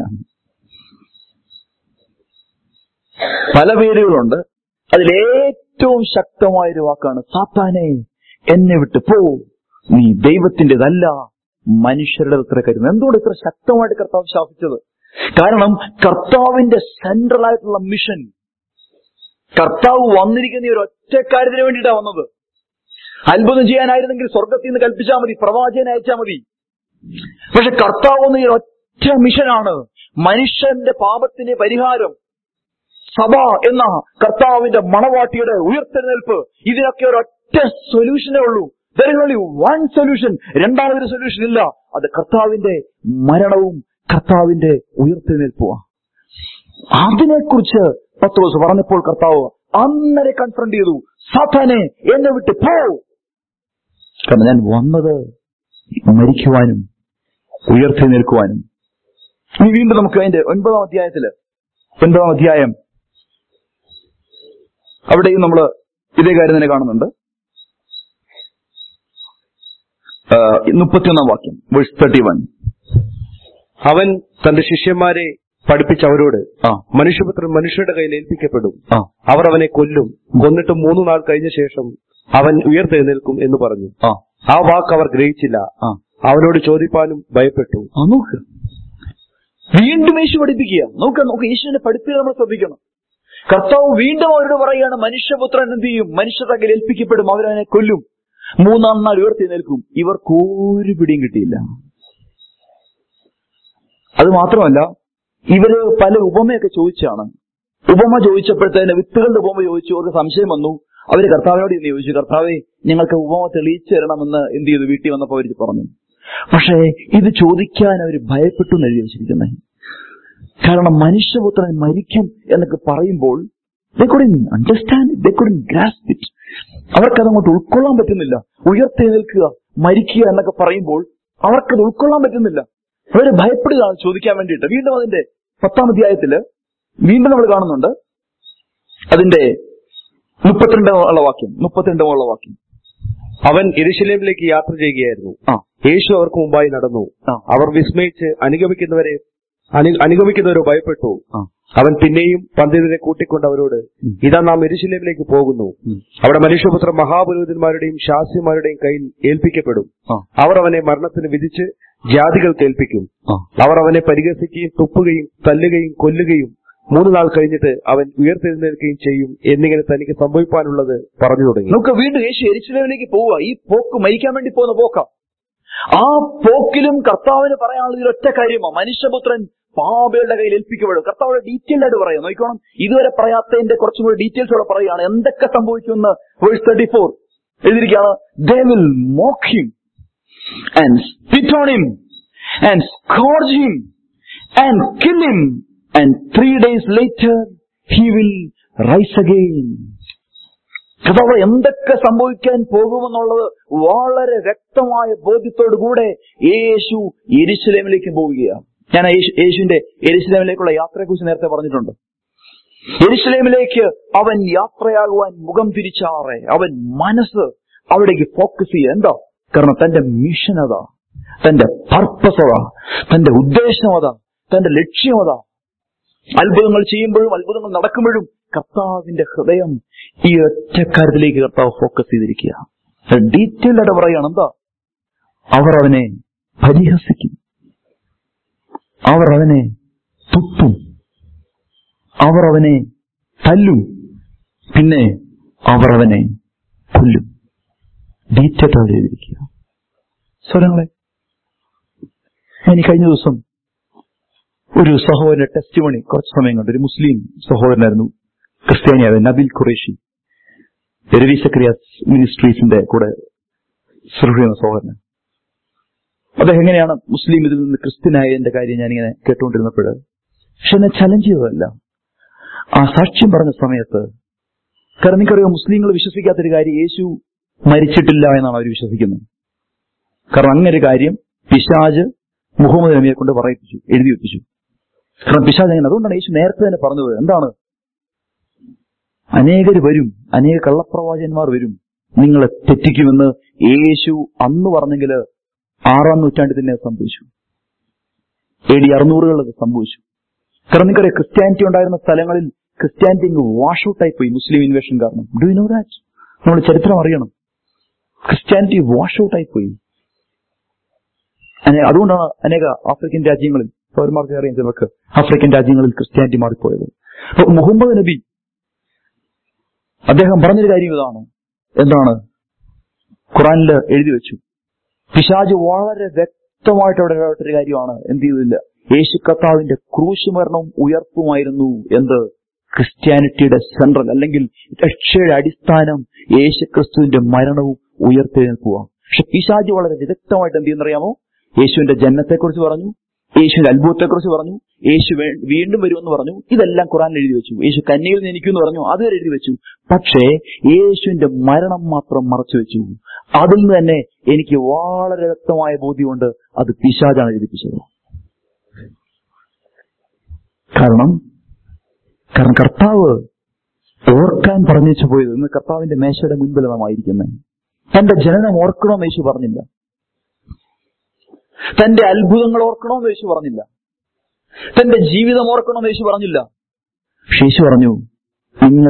A: പല പേരുകളുണ്ട് അതിലേറ്റവും ശക്തമായൊരു വാക്കാണ് സാത്താനെ എന്നെ വിട്ട് പോ നീ ദൈവത്തിൻ്റെതല്ല മനുഷ്യരുടെ ഇത്ര കരുതുന്നത് എന്തുകൊണ്ട് ഇത്ര ശക്തമായിട്ട് കർത്താവ് ശാസിച്ചത് കാരണം കർത്താവിന്റെ സെൻട്രൽ ആയിട്ടുള്ള മിഷൻ കർത്താവ് വന്നിരിക്കുന്ന ഈ ഒരു ഒറ്റ കാര്യത്തിന് വേണ്ടിയിട്ടാണ് വന്നത് അത്ഭുതം ചെയ്യാനായിരുന്നെങ്കിൽ സ്വർഗത്തിൽ നിന്ന് കൽപ്പിച്ചാൽ മതി പ്രവാചകനെ അയച്ചാൽ മതി പക്ഷെ കർത്താവ് എന്ന ഈ ഒറ്റ മിഷനാണ് മനുഷ്യന്റെ പാപത്തിന് പരിഹാരം സഭ എന്ന കർത്താവിന്റെ മണവാട്ടിയുടെ ഉയർത്തെഴുന്നേൽപ്പ് ഇതിനൊക്കെ ഒരൊറ്റ സൊല്യൂഷനേ ഉള്ളൂ there is only one solution രണ്ടാമതൊരു സൊല്യൂഷൻ ഇല്ല അത് കർത്താവിന്റെ മരണവും കർത്താവിന്റെ ഉയർത്തെഴുന്നേൽപ്പുമാണ് അതിനെക്കുറിച്ച് പത്രോസ് പറഞ്ഞപ്പോൾ കർത്താവ് അന്നരെ കൺഫ്രണ്ട് ചെയ്തു സാത്താനെ എന്നെ വിട്ട് പോ കാരണം ഞാൻ വന്നത് മരിക്കുവാനും ഉയർത്തി നിൽക്കുവാനും ഇനി വീണ്ടും നമുക്ക് അതിന്റെ ഒൻപതാം അധ്യായത്തില് ഒൻപതാം അധ്യായം അവിടെയും നമ്മൾ ഇതേ കാര്യം തന്നെ കാണുന്നുണ്ട് ആ, മുപ്പത്തിയൊന്നാം വാക്യം വേഴ്സ് തേർട്ടി വൺ
B: അവൻ തന്റെ ശിഷ്യന്മാരെ പഠിപ്പിച്ച അവരോട്
A: ആ
B: മനുഷ്യപുത്രൻ മനുഷ്യരുടെ കയ്യിൽ ഏൽപ്പിക്കപ്പെടും
A: ആ
B: അവർ അവനെ കൊല്ലും കൊന്നിട്ട് മൂന്ന് നാൾ കഴിഞ്ഞ ശേഷം അവൻ ഉയർത്തെഴുന്നേൽക്കും എന്ന് പറഞ്ഞു
A: ആ
B: ആ വാക്ക് അവർ ഗ്രഹിച്ചില്ല
A: ആ
B: അവനോട് ചോദിപ്പാനും ഭയപ്പെട്ടു
A: ആ നോക്ക് വീണ്ടും യേശു പഠിപ്പിക്കുക നോക്ക് നോക്ക് യേശുവിനെ പഠിപ്പിക്കുക നമ്മൾ ശ്രദ്ധിക്കണം കർത്താവ് വീണ്ടും അവരോട് പറയുകയാണ് മനുഷ്യപുത്രൻ എന്ത് ചെയ്യും മനുഷ്യരുടെ കയ്യിൽ ഏൽപ്പിക്കപ്പെടും അവരവനെ കൊല്ലും മൂന്നാം നാൾ ഉയർത്തി നിൽക്കും ഇവർക്ക് ഒരു പിടിയും കിട്ടിയില്ല അത് മാത്രമല്ല ഇവര് പല ഉപമയൊക്കെ ചോദിച്ചാണ് ഉപമ ചോദിച്ചപ്പോഴത്തേന് വിത്തുകളുടെ ഉപമ ചോദിച്ചു അവർക്ക് സംശയം വന്നു അവര് കർത്താവിനോട് ഇന്ന് ചോദിച്ചു കർത്താവെ ഞങ്ങൾക്ക് ഉപമ തെളിയിച്ചു തരണമെന്ന് എന്ത് ചെയ്തു വീട്ടിൽ വന്നപ്പോൾ അവർ പറഞ്ഞു പക്ഷേ ഇത് ചോദിക്കാൻ അവർ ഭയപ്പെട്ടു എന്ന് എഴുതി വെച്ചിരിക്കുന്നത് കാരണം മനുഷ്യപുത്രൻ മരിക്കും എന്നൊക്കെ പറയുമ്പോൾ understand they couldn't grasp it അവർക്കത് അങ്ങോട്ട് ഉൾക്കൊള്ളാൻ പറ്റുന്നില്ല ഉയർത്തെഴുന്നേൽക്കുക മരിക്കുക എന്നൊക്കെ പറയുമ്പോൾ അവർക്കത് ഉൾക്കൊള്ളാൻ പറ്റുന്നില്ല അവര് ഭയപ്പെടുകയാണ് ചോദിക്കാൻ വേണ്ടിയിട്ട് വീണ്ടും അതിന്റെ പത്താം അധ്യായത്തില് വീണ്ടും നമ്മൾ കാണുന്നുണ്ട് അതിന്റെ മുപ്പത്തിരണ്ടാമുള്ള വാക്യം മുപ്പത്തിരണ്ടാമുള്ള വാക്യം
B: അവൻ എരുശലേമിലേക്ക് യാത്ര ചെയ്യുകയായിരുന്നു
A: ആ
B: യേശു അവർക്ക് മുമ്പായി നടന്നു
A: ആ.
B: അവർ വിസ്മയിച്ച് അനുഗമിക്കുന്നവരെ അനു- അനുഗമിക്കുന്നവരോ ഭയപ്പെട്ടു
A: ആ
B: അവൻ പിന്നെയും പന്തിരെ കൂട്ടിക്കൊണ്ട് അവരോട്
A: ഉം.
B: ഇതാ നാം എരുശലേമിലേക്ക് പോകുന്നു
A: ഉം.
B: അവിടെ മനുഷ്യപുത്ര മഹാപുരോഹിതന്മാരുടെയും ശാസ്ത്രിമാരുടെയും കയ്യിൽ ഏൽപ്പിക്കപ്പെടും
A: ആ
B: അവർ അവനെ മരണത്തിന് വിധിച്ച് ജാതികൾക്ക് ഏൽപ്പിക്കും
A: ആ
B: അവർ അവനെ പരിഹസിക്കുകയും തുപ്പുകയും തല്ലുകയും കൊല്ലുകയും മൂന്ന് നാൾ കഴിഞ്ഞിട്ട് അവൻ ഉയർത്തെഴുന്നേൽക്കുകയും ചെയ്യും എന്നിങ്ങനെ തനിക്ക് സംഭവിക്കാനുള്ളത് പറഞ്ഞു തുടങ്ങി
A: നമുക്ക് വീണ്ടും യേശു എരിശിലേമിലേക്ക് പോവുക ഈ പോക്ക് മരിക്കാൻ വേണ്ടി പോകുന്ന പോക്ക ആ പോക്കിലും കർത്താവിന് പറയാനുള്ളത് ഇതിൽ ഒറ്റ കാര്യമാണ് മനുഷ്യപുത്രൻ പാപയുടെ കയ്യിൽ ഏൽപ്പിക്കപ്പെടും കർത്താവ് ഡീറ്റെയിൽഡ് ആയിട്ട് പറയാം നോക്കണം ഇതുവരെ പറയാത്തതിന്റെ കുറച്ചും കൂടി ഡീറ്റെയിൽസ് ഇവിടെ പറയുകയാണ് എന്തൊക്കെ സംഭവിക്കുമെന്ന് വേഴ്സ് തേർട്ടി ഫോർ എഴുതിയിരിക്കുകയാണ് they will mock him and spit on him and scourge him and kill him and three days later he will rise again കർത്താവ് എന്തൊക്കെ സംഭവിക്കാൻ പോകുമെന്നുള്ളത് വളരെ വ്യക്തമായ ബോധ്യത്തോടുകൂടെ യേശു എരിശിലേമിലേക്ക് പോവുകയാണ് ഞാൻ യേശു- യേശുവിന്റെ എരിശിലേമിലേക്കുള്ള യാത്രയെക്കുറിച്ച് നേരത്തെ പറഞ്ഞിട്ടുണ്ട് എരിശിലേമിലേക്ക് അവൻ യാത്രയാകുവാൻ മുഖം തിരിച്ചാറെ അവൻ മനസ്സ് അവിടേക്ക് ഫോക്കസ് ചെയ്യുക എന്താ കാരണം തന്റെ മിഷൻ അതാ തന്റെ പർപ്പസ് അതാ തന്റെ ഉദ്ദേശം അതാ തന്റെ ലക്ഷ്യം അതാ അത്ഭുതങ്ങൾ ചെയ്യുമ്പോഴും അത്ഭുതങ്ങൾ നടക്കുമ്പോഴും കർത്താവിന്റെ ഹൃദയം ഈ ഒറ്റ കാര്യത്തിലേക്ക് കർത്താവ് ഫോക്കസ് ചെയ്തിരിക്കുക ഡീറ്റെയിൽഡ് ആയിട്ട് പറയാണ് എന്താ അവർ അവനെ പരിഹസിക്കും അവർ അവനെ തുപ്പും അവർ അവനെ തല്ലും പിന്നെ അവർ അവനെ കൊല്ലും ഡീറ്റെയിൽഡ് ആയിട്ട് ചെയ്തിരിക്കുക സ്വരങ്ങളെ ഞാൻ ഈ കഴിഞ്ഞ ദിവസം ഒരു സഹോദരന്റെ ടെസ്റ്റ് മണി കുറച്ച് സമയം കണ്ടു ഒരു മുസ്ലിം സഹോദരനായിരുന്നു ക്രിസ്ത്യാനിയായ നബിൽ ഖുറേഷി രവി സക്രിയാസ് മിനിസ്ട്രീസിന്റെ കൂടെ സെർവ് ചെയ്യുന്ന സഹോദരൻ അദ്ദേഹം എങ്ങനെയാണ് മുസ്ലിം ഇതിൽ നിന്ന് ക്രിസ്ത്യനായതിന്റെ കാര്യം ഞാനിങ്ങനെ കേട്ടുകൊണ്ടിരുന്നപ്പോൾ പക്ഷെ എന്നെ ചലഞ്ച് ചെയ്തതല്ല ആ സാക്ഷ്യം പറഞ്ഞ സമയത്ത് കാരണം നിങ്ങൾക്കറിയാം മുസ്ലിങ്ങൾ വിശ്വസിക്കാത്തൊരു കാര്യം യേശു മരിച്ചിട്ടില്ല എന്നാണ് അവർ വിശ്വസിക്കുന്നത് കാരണം അങ്ങനെ ഒരു കാര്യം പിശാജ് മുഹമ്മദ് നബിയെ കൊണ്ട് പറയിപ്പിച്ചു എഴുതി വെപ്പിച്ചു കാരണം പിശാജ് അങ്ങനെ അതുകൊണ്ടാണ് യേശു നേരത്തെ തന്നെ പറഞ്ഞത് എന്താണ് അനേകർ വരും അനേക കള്ളപ്രവാചകന്മാർ വരും നിങ്ങളെ തെറ്റിക്കുമെന്ന് യേശു അന്ന് പറഞ്ഞെങ്കിൽ ആറാം നൂറ്റാണ്ടിൽ തന്നെ അത് സംഭവിച്ചു എ ഡി അറുന്നൂറുകളിൽ അത് സംഭവിച്ചു കാരണം നിങ്ങൾക്കറിയാം ക്രിസ്ത്യാനിറ്റി ഉണ്ടായിരുന്ന സ്ഥലങ്ങളിൽ ക്രിസ്ത്യാനിറ്റി ഇങ്ങ് വാഷ് ഔട്ടായി പോയി മുസ്ലിം ഇൻവേഷൻ കാരണം ഡു യു നോ ദാറ്റ് നമ്മൾ ചരിത്രം അറിയണം ക്രിസ്ത്യാനിറ്റി വാഷ് ഔട്ടായി പോയി അനേ- അതുകൊണ്ടാണ് അനേക ആഫ്രിക്കൻ രാജ്യങ്ങളിൽ പൗരന്മാർക്ക് അറിയാം ചിലർക്ക് ആഫ്രിക്കൻ രാജ്യങ്ങളിൽ ക്രിസ്ത്യാനിറ്റി മാറിപ്പോയത് അപ്പൊ മുഹമ്മദ് നബി അദ്ദേഹം പറഞ്ഞൊരു കാര്യം ഇതാണ് എന്താണ് ഖുറാനിൽ എഴുതി വെച്ചു പിശാജ് വളരെ വ്യക്തമായിട്ട് അവിടെ ഇടപെട്ടൊരു കാര്യമാണ് എന്ത് ചെയ്തില്ല യേശു കർത്താവിന്റെ ക്രൂശ് മരണവും ഉയർപ്പുമായിരുന്നു എന്ത് ക്രിസ്ത്യാനിറ്റിയുടെ സെൻട്രൽ അല്ലെങ്കിൽ രക്ഷയുടെ അടിസ്ഥാനം യേശു ക്രിസ്തുവിന്റെ മരണവും ഉയർത്തെഴുന്നേൽപ്പുവാണ് പക്ഷെ പിശാജ് വളരെ വിദഗ്ധമായിട്ട് എന്ത് ചെയ്യുന്നറിയാമോ യേശുവിന്റെ ജന്മത്തെക്കുറിച്ച് പറഞ്ഞു യേശുവിന്റെ അത്ഭുതത്തെക്കുറിച്ച് പറഞ്ഞു യേശു വേ- വീണ്ടും വരുമെന്ന് പറഞ്ഞു ഇതെല്ലാം ഖുറാനിൽ എഴുതി വെച്ചു യേശു കന്യയിൽ നിന്ന് എനിക്കുമെന്ന് പറഞ്ഞു അത് വരെ എഴുതി വെച്ചു പക്ഷേ യേശുവിന്റെ മരണം മാത്രം മറച്ചു വെച്ചു അതിൽ നിന്ന് തന്നെ എനിക്ക് വളരെ വ്യക്തമായ ബോധ്യമുണ്ട് അത് പിശാജാണ് എഴുതിപ്പിച്ചത് കാരണം കാരണം കർത്താവ് ഓർക്കാൻ പറഞ്ഞു പോയത് ഇന്ന് കർത്താവിന്റെ മേശയുടെ മുൻപിൽ നാം ആയിരിക്കുന്നത് തന്റെ ജനനം ഓർക്കണമെന്ന് യേശു പറഞ്ഞില്ല തന്റെ അത്ഭുതങ്ങൾ ഓർക്കണമെന്ന് യേശു പറഞ്ഞില്ല തന്റെ ജീവിതം ഓർക്കണമെന്ന് യേശു പറഞ്ഞില്ല പക്ഷെ യേശു പറഞ്ഞു നിങ്ങൾ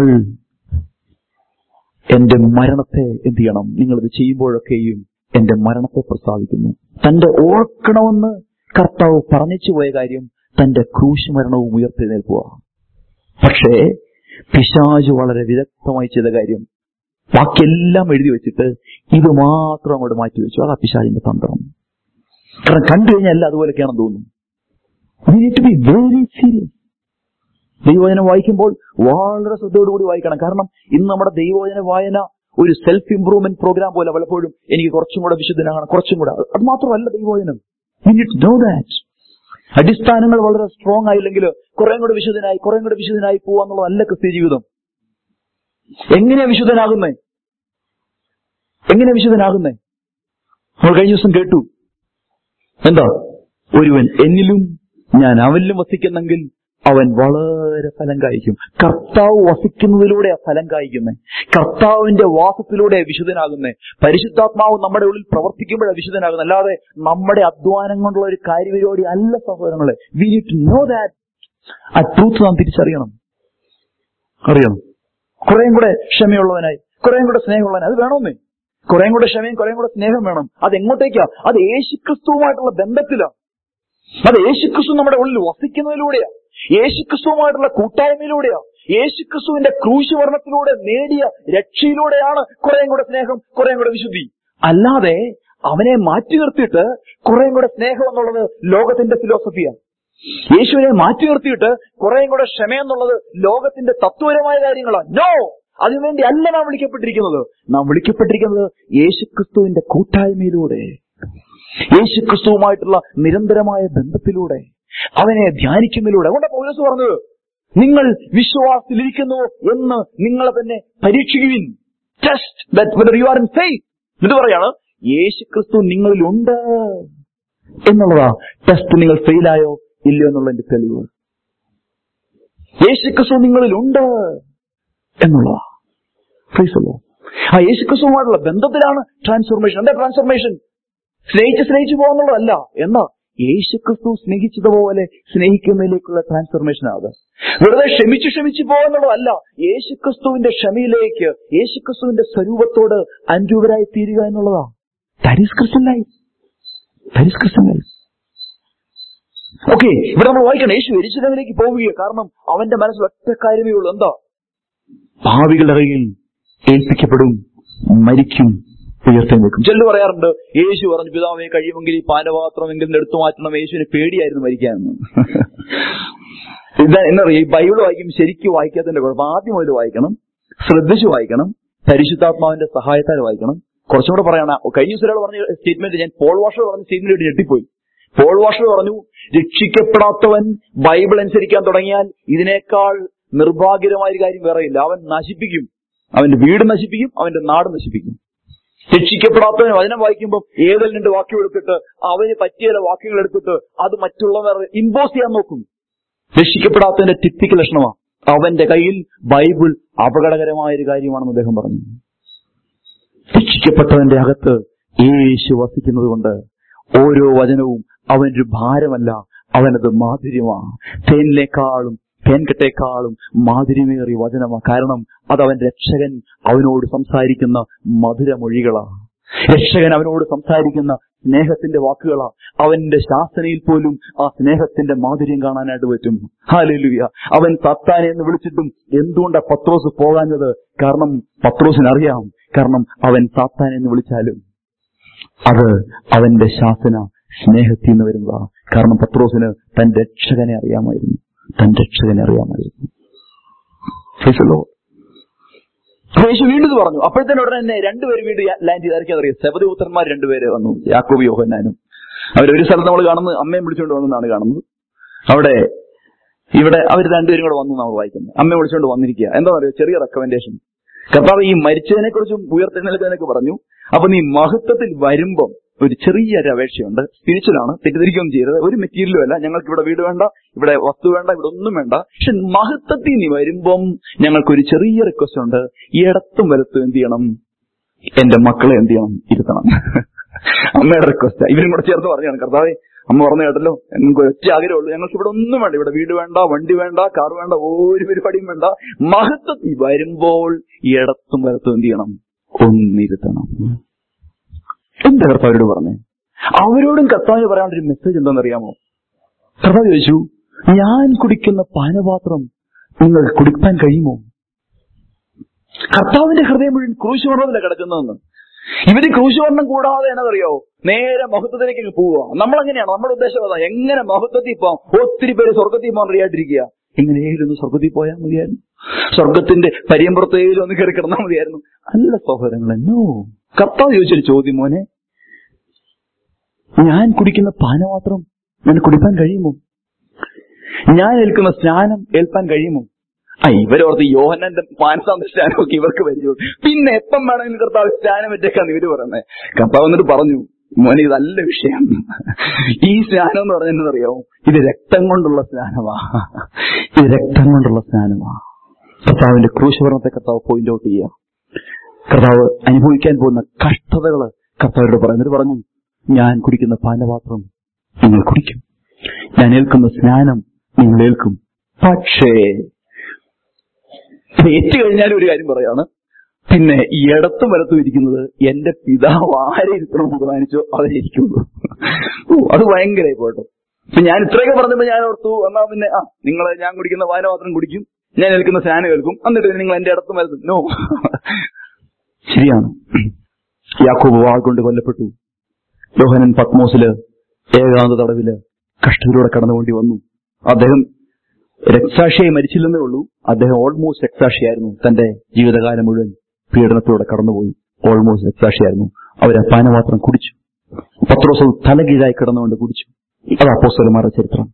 A: എന്റെ മരണത്തെ എന്ത് ചെയ്യണം നിങ്ങൾ ഇത് ചെയ്യുമ്പോഴൊക്കെയും എന്റെ മരണത്തെ പ്രസ്താവിക്കുന്നു തന്റെ ഓർക്കണമെന്ന് കർത്താവ് പറഞ്ഞിച്ചു പോയ കാര്യം തന്റെ ക്രൂശ് മരണവും ഉയർത്തെഴുന്നേൽക്കുക പക്ഷേ പിശാജ് വളരെ വിദഗ്ധമായി ചെയ്ത കാര്യം ബാക്കിയെല്ലാം എഴുതി വെച്ചിട്ട് ഇത് മാത്രം അങ്ങോട്ട് മാറ്റി വെച്ചു അതാ പിശാജിന്റെ തന്ത്രം കാരണം കണ്ടു കഴിഞ്ഞാൽ എല്ലാം അതുപോലെയൊക്കെയാണെന്ന് തോന്നുന്നു we need to be very serious ദൈവവചനം വായിക്കുമ്പോൾ വളരെ ശ്രദ്ധയോടുകൂടി വായിക്കണം കാരണം ഇന്ന് നമ്മുടെ ദൈവവചന വായന ഒരു സെൽഫ് ഇംപ്രൂവ്മെന്റ് പ്രോഗ്രാം പോലെ പലപ്പോഴും എനിക്ക് കുറച്ചും കൂടെ വിശുദ്ധനാകണം കുറച്ചും കൂടെ അത് മാത്രമല്ല ദൈവവചനം വി നീഡ് നോ ദാറ്റ് അടിസ്ഥാനങ്ങൾ വളരെ സ്ട്രോങ് ആയില്ലെങ്കിൽ കുറെ കൂടെ വിശുദ്ധനായി കുറെ കൂടെ വിശുദ്ധനായി പോവാന്നുള്ളതല്ല ക്രിസ്ത്യ ജീവിതം എങ്ങനെയാ വിശുദ്ധനാകുന്നേ എങ്ങനെയാ വിശുദ്ധനാകുന്നേ നമ്മൾ കഴിഞ്ഞ ദിവസം കേട്ടു എന്താ ഒരുവൻ എന്നിലും ഞാൻ അവനിലും വസിക്കുന്നെങ്കിൽ അവൻ വളരെ ഫലം കായ്ക്കും കർത്താവ് വസിക്കുന്നതിലൂടെ ഫലം കായ്ക്കുന്നേ കർത്താവിന്റെ വാസത്തിലൂടെ വിശുദ്ധനാകുന്നേ പരിശുദ്ധാത്മാവ് നമ്മുടെ ഉള്ളിൽ പ്രവർത്തിക്കുമ്പോഴാണ് വിശുദ്ധനാകുന്നത് അല്ലാതെ നമ്മുടെ അധ്വാനം കൊണ്ടുള്ള ഒരു കാര്യപരിപാടി അല്ല സഹോദരങ്ങളെ we need to know that ആ ട്രൂത്ത് നാം തിരിച്ചറിയണം അറിയണം കുറേയും കൂടെ ക്ഷമയുള്ളവനായി കുറേയും കൂടെ സ്നേഹമുള്ളവനായി അത് വേണമെന്നേ കുറേയും കൂടെ ക്ഷമയും കുറേയും കൂടെ സ്നേഹം വേണം അത് എങ്ങോട്ടേക്കാ അത് യേശുക്രിസ്തുവുമായിട്ടുള്ള ബന്ധത്തിലാ അത് യേശുക്രിസ്തു നമ്മുടെ ഉള്ളിൽ വസിക്കുന്നതിലൂടെയാ യേശുക്രിസ്തുവുമായിട്ടുള്ള കൂട്ടായ്മയിലൂടെയാ യേശുക്രിസ്തുവിന്റെ ക്രൂശ് വർണ്ണത്തിലൂടെ നേടിയ രക്ഷയിലൂടെയാണ് കുറേയും കൂടെ സ്നേഹം കുറേയും കൂടെ വിശുദ്ധി അല്ലാതെ അവനെ മാറ്റി നിർത്തിയിട്ട് കുറേയും കൂടെ സ്നേഹം എന്നുള്ളത് ലോകത്തിന്റെ ഫിലോസഫിയാണ് യേശുവിനെ മാറ്റി നിർത്തിയിട്ട് കുറേയും കൂടെ ക്ഷമയെന്നുള്ളത് ലോകത്തിന്റെ തത്വപരമായ കാര്യങ്ങളാണ് നോ അതിനുവേണ്ടി അല്ല നാം വിളിക്കപ്പെട്ടിരിക്കുന്നത് നാം വിളിക്കപ്പെട്ടിരിക്കുന്നത് യേശുക്രിസ്തുവിന്റെ കൂട്ടായ്മയിലൂടെ യേശുക്രിസ്തുവുമായിട്ടുള്ള നിരന്തരമായ ബന്ധത്തിലൂടെ അവനെ ധ്യാനിക്കുന്നതിലൂടെ അതുകൊണ്ട് പൗലോസ് പറഞ്ഞത് നിങ്ങൾ വിശ്വാസത്തിലിരിക്കുന്നു എന്ന് നിങ്ങളെ തന്നെ പരീക്ഷിക്കുവിൻ test whether you are in faith ഇത് പറയാണ് യേശുക്രിസ്തു നിങ്ങളിലുണ്ട് എന്നുള്ളതാ ടെസ്റ്റ് നിങ്ങൾ ഫെയിലായോ ഇല്ലയോ എന്നുള്ളതിന്റെ തെളിവ് യേശുക്രിസ്തു നിങ്ങളിലുണ്ട് എന്നുള്ളതാ പ്രീസല്ലോ ആ യേശുക്രിസ്തുവുമായിട്ടുള്ള ബന്ധത്തിലാണ് ട്രാൻസ്ഫോർമേഷൻ എന്താ ട്രാൻസ്ഫോർമേഷൻ സ്നേഹിച്ച് സ്നേഹിച്ചു പോകുന്നുള്ളതല്ല എന്നാ യേശുക്രിസ്തു സ്നേഹിച്ചതുപോലെ സ്നേഹിക്കുന്നതിലേക്കുള്ള ട്രാൻസ്ഫോർമേഷൻ അത് വെറുതെ ക്ഷമിച്ചു ക്ഷമിച്ചു പോകുന്നുള്ളതല്ല യേശുക്രിസ്തുവിന്റെ ക്ഷമയിലേക്ക് യേശുക്രിസ്തുവിന്റെ സ്വരൂപത്തോട് അനുരൂപരായി തീരുക എന്നുള്ളതാ that is Christian life that is Christian life okay ഇവിടെ നമ്മൾ വായിക്കണം യേശു എരിശിലമിലേക്ക് പോവുകയോ കാരണം അവന്റെ മനസ്സിൽ ഒറ്റ കാര്യമേ ഉള്ളൂ എന്താ ഭാവികളുടെ കയ്യിൽ ഏൽപ്പിക്കപ്പെടും മരിക്കും ഉയർത്തെഴുന്നേക്കും ചെല്ലു പറയാറുണ്ട് യേശു പറഞ്ഞു പിതാവെ കഴിയുമെങ്കിൽ ഈ പാനപാത്രമെങ്കിലും എടുത്തു മാറ്റണം യേശുവിന് പേടിയായിരുന്നു മരിക്കാനെന്ന് ഇതാ എന്നറിയാം ഈ ബൈബിൾ വായിക്കും ശരിക്കും വായിക്കാത്തതിന്റെ കുഴപ്പം ആദ്യം മുതൽ വായിക്കണം ശ്രദ്ധിച്ചു വായിക്കണം പരിശുദ്ധാത്മാവിന്റെ സഹായത്താൽ വായിക്കണം കുറച്ചും കൂടെ പറയണ കഴിഞ്ഞ ദിവസം ഒരാൾ പറഞ്ഞ സ്റ്റേറ്റ്മെന്റ് ഞാൻ പോൾ വാഷർ പറഞ്ഞ സ്റ്റേറ്റ്മെന്റ് ഞെട്ടിപ്പോയി പോൾ വാഷർ പറഞ്ഞു രക്ഷിക്കപ്പെടാത്തവൻ ബൈബിൾ അനുസരിക്കാൻ തുടങ്ങിയാൽ ഇതിനേക്കാൾ നിർഭാഗ്യകരമായ ഒരു കാര്യം വേറെയില്ല അവൻ നശിപ്പിക്കും അവന്റെ വീട് നശിപ്പിക്കും അവന്റെ നാട് നശിപ്പിക്കും രക്ഷിക്കപ്പെടാത്തവന് വചനം വായിക്കുമ്പോൾ ഏതെങ്കിലും രണ്ട് വാക്യം എടുത്തിട്ട് അവന് പറ്റിയ ചില വാക്യങ്ങൾ എടുത്തിട്ട് അത് മറ്റുള്ളവർ ഇമ്പോസ് ചെയ്യാൻ നോക്കും രക്ഷിക്കപ്പെടാത്തതിന്റെ ടിപ്പിക്കൽ ലക്ഷണമാണ് അവന്റെ കയ്യിൽ ബൈബിൾ അപകടകരമായ ഒരു കാര്യമാണെന്ന് അദ്ദേഹം പറഞ്ഞു രക്ഷിക്കപ്പെട്ടവന്റെ അകത്ത് യേശു വസിക്കുന്നത് കൊണ്ട് ഓരോ വചനവും അവനൊരു ഭാരമല്ല അവനത് മാധുര്യമാണ് തേനിലേക്കാളും തേൻകെട്ടേക്കാളും മാധുര്യമേറിയ വചനമാണ് കാരണം അത് അവൻ രക്ഷകൻ അവനോട് സംസാരിക്കുന്ന മധുരമൊഴികളാ രക്ഷകൻ അവനോട് സംസാരിക്കുന്ന സ്നേഹത്തിന്റെ വാക്കുകളാ അവന്റെ ശാസനയിൽ പോലും ആ സ്നേഹത്തിന്റെ മാധുര്യം കാണാനായിട്ട് പറ്റും ഹാലേലുയ അവൻ സത്താനെ എന്ന് വിളിച്ചിട്ടും എന്തുകൊണ്ടാ പത്രോസ് പോകാഞ്ഞത് കാരണം പത്രോസിന് അറിയാം കാരണം അവൻ സാത്താൻ എന്ന് വിളിച്ചാലും അത് അവന്റെ ശാസന സ്നേഹത്തിൽ നിന്ന് വരുന്നതാ കാരണം പത്രോസിന് തന്റെ രക്ഷകനെ അറിയാമായിരുന്നു തന്റെ രക്ഷകനെ അറിയാമായിരുന്നു Praise the Lord. അപ്പൊ യേശു വീണ്ടും ഇത് പറഞ്ഞു അപ്പോഴത്തേനും ഉടനെ തന്നെ രണ്ടുപേര് വീണ്ടും ലാൻഡ് ചെയ്തായിരിക്കും അറിയാം സെബദിപുത്രന്മാർ രണ്ടുപേര് വന്നു യാക്കോബ് യോഹന്നാനും അവരൊരു സ്ഥലത്ത് നമ്മൾ കാണുന്നത് അമ്മയും വിളിച്ചുകൊണ്ട് വന്നെന്നാണ് കാണുന്നത് അവിടെ ഇവിടെ അവർ രണ്ടുപേരും കൂടെ വന്നു നമ്മൾ വായിക്കുന്നത് അമ്മയെ വിളിച്ചുകൊണ്ട് വന്നിരിക്കുക എന്താ പറയുക ചെറിയ റെക്കമെൻഡേഷൻ കർത്താവ് ഈ മരിച്ചതിനെ കുറിച്ചും ഉയർത്തെഴുന്നേൽക്കുന്നതിനൊക്കെ പറഞ്ഞു അപ്പൊ നീ മഹത്വത്തിൽ വരുമ്പം ഒരു ചെറിയൊരു അപേക്ഷയുണ്ട് സ്പിരിച്വലാണ് തെറ്റിദ്ധരിക്കുകയും ചെയ്യരുത് ഒരു മെറ്റീരിയലും അല്ല ഞങ്ങൾക്ക് ഇവിടെ വീട് വേണ്ട ഇവിടെ വസ്തു വേണ്ട ഇവിടെ ഒന്നും വേണ്ട പക്ഷെ മഹത്വത്തിൽ നീ വരുമ്പം ഞങ്ങൾക്കൊരു ചെറിയ റിക്വസ്റ്റ് ഉണ്ട് ഈ ഇടത്തും വലത്തും എന്ത് ചെയ്യണം എന്റെ മക്കളെ എന്ത് ചെയ്യണം ഇരുത്തണം അമ്മയുടെ റിക്വസ്റ്റ് ഇവരും കൂടെ ചേർത്ത് പറഞ്ഞാണ് കർത്താവെ അമ്മ പറഞ്ഞു കേട്ടല്ലോ നിങ്ങൾക്ക് ഒറ്റ ആഗ്രഹമുള്ളൂ ഞങ്ങൾക്ക് ഇവിടെ ഒന്നും വേണ്ട ഇവിടെ വീട് വേണ്ട വണ്ടി വേണ്ട കാർ വേണ്ട ഒരു പരിപാടിയും വേണ്ട മഹത്വത്തിൽ വരുമ്പോൾ ഈ ഇടത്തും വലത്തും എന്ത് ചെയ്യണം ഒന്നിരുത്തണം എന്താ കർത്താവരോട് പറഞ്ഞേ അവരോടും കർത്താവിന് പറയാനുള്ള ഒരു മെസ്സേജ് എന്താണെന്നറിയാമോ കർത്താവ് ചോദിച്ചു ഞാൻ കുടിക്കുന്ന പാനപാത്രം നിങ്ങൾ കുടിക്കാൻ കഴിയുമോ കർത്താവിന്റെ ഹൃദയം മുഴുവൻ ക്രൂശുവർണ്ണത്തിലാണ് കിടക്കുന്നതെന്ന് ഇവര് ക്രൂശുവർണ്ണം കൂടാതെ എന്നറിയോ നേരെ മഹത്വത്തിലേക്ക് അങ്ങ് പോവുക നമ്മളെങ്ങനെയാണ് നമ്മുടെ ഉദ്ദേശം അതാ എങ്ങനെ മഹത്വത്തിൽ പോവാം ഒത്തിരി പേര് സ്വർഗത്തിൽ പോകാൻ റെഡിയായിട്ടിരിക്കുക എങ്ങനെയെങ്കിലും ഒന്ന് സ്വർഗത്തിൽ പോയാൽ മതിയായിരുന്നു സ്വർഗത്തിന്റെ പരിയമ്പുറത്തേലും ഒന്ന് കയറി കിടന്നാൽ മതിയായിരുന്നു അല്ല സഹോദരങ്ങളെ നോ കർത്താവ് ചോദിച്ചൊരു ചോദ്യം മോനെ ഞാൻ കുടിക്കുന്ന പാനപാത്രം ഞാൻ കുടിക്കാൻ കഴിയുമോ ഞാൻ ഏൽക്കുന്ന സ്നാനം ഏൽപ്പാൻ കഴിയുമോ ആ ഇവരോർത്ത് യോഹനന്റെ മാനസാന്ത സ്നാനമൊക്കെ ഇവർക്ക് വരുള്ളൂ പിന്നെ എപ്പം വേണമെങ്കിലും കർത്താവ് സ്നാനം വെച്ചേക്കാന്ന് ഇവര് പറയുന്നത് കർത്താവ് എന്നിട്ട് പറഞ്ഞു മോനെ ഇതല്ല വിഷയം ഈ സ്നാനം എന്ന് പറഞ്ഞാൽ അറിയാമോ ഇത് രക്തം കൊണ്ടുള്ള സ്നാനമാ ഇത് രക്തം കൊണ്ടുള്ള സ്നാനമാ കർത്താവിന്റെ ക്രൂശവർണ്ണത്തെ കർത്താവ് പോയിന്റ് ഔട്ട് ചെയ്യുക കർത്താവ് അനുഭവിക്കാൻ പോകുന്ന കഷ്ടതകള് കർത്താവരോട് പറഞ്ഞു എന്നിട്ട് പറഞ്ഞു ഞാൻ കുടിക്കുന്ന പാനപാത്രം നിങ്ങൾ കുടിക്കും ഞാൻ ഏൽക്കുന്ന സ്നാനം നിങ്ങൾ ഏൽക്കും പക്ഷേ ഏറ്റു കഴിഞ്ഞാൽ ഒരു കാര്യം പറയാണ് പിന്നെ ഈ ഇടത്തും വലത്തും ഇരിക്കുന്നത് എന്റെ പിതാവ് ആരെ ഇരുത്തണം തീരുമാനിച്ചോ അവരെ ഇരിക്കുള്ളൂ ഓ അത് ഭയങ്കര പോട്ടോ ഇപ്പൊ ഞാൻ ഇത്രയൊക്കെ പറഞ്ഞപ്പോ ഞാൻ ഓർത്തു എന്നാ പിന്നെ ആ നിങ്ങൾ ഞാൻ കുടിക്കുന്ന പാനപാത്രം കുടിക്കും ഞാൻ ഏൽക്കുന്ന സ്നാനം കേൾക്കും എന്നിട്ട് നിങ്ങൾ എന്റെ ഇടത്തും വലത്തും നോ ശരിയാണ് യാക്കോബ് വാൾ കൊണ്ട് കൊല്ലപ്പെട്ടു യോഹനൻ പത്മോസില് ഏകാന്ത തടവില് കഷ്ടത്തിലൂടെ കടന്നുകൊണ്ടി വന്നു അദ്ദേഹം രക്തസാക്ഷിയായി മരിച്ചില്ലെന്നേ ഉള്ളൂ അദ്ദേഹം ഓൾമോസ്റ്റ് രക്തസാക്ഷിയായിരുന്നു തന്റെ ജീവിതകാലം മുഴുവൻ പീഡനത്തിലൂടെ കടന്നുപോയി ഓൾമോസ്റ്റ് രക്തസാക്ഷിയായിരുന്നു അവർ പാനപാത്രം കുടിച്ചു പത്രോസ് തലകീഴായി കിടന്നുകൊണ്ട് കുടിച്ചു അത് അപ്പോസ്തലന്മാരുടെ ചരിത്രം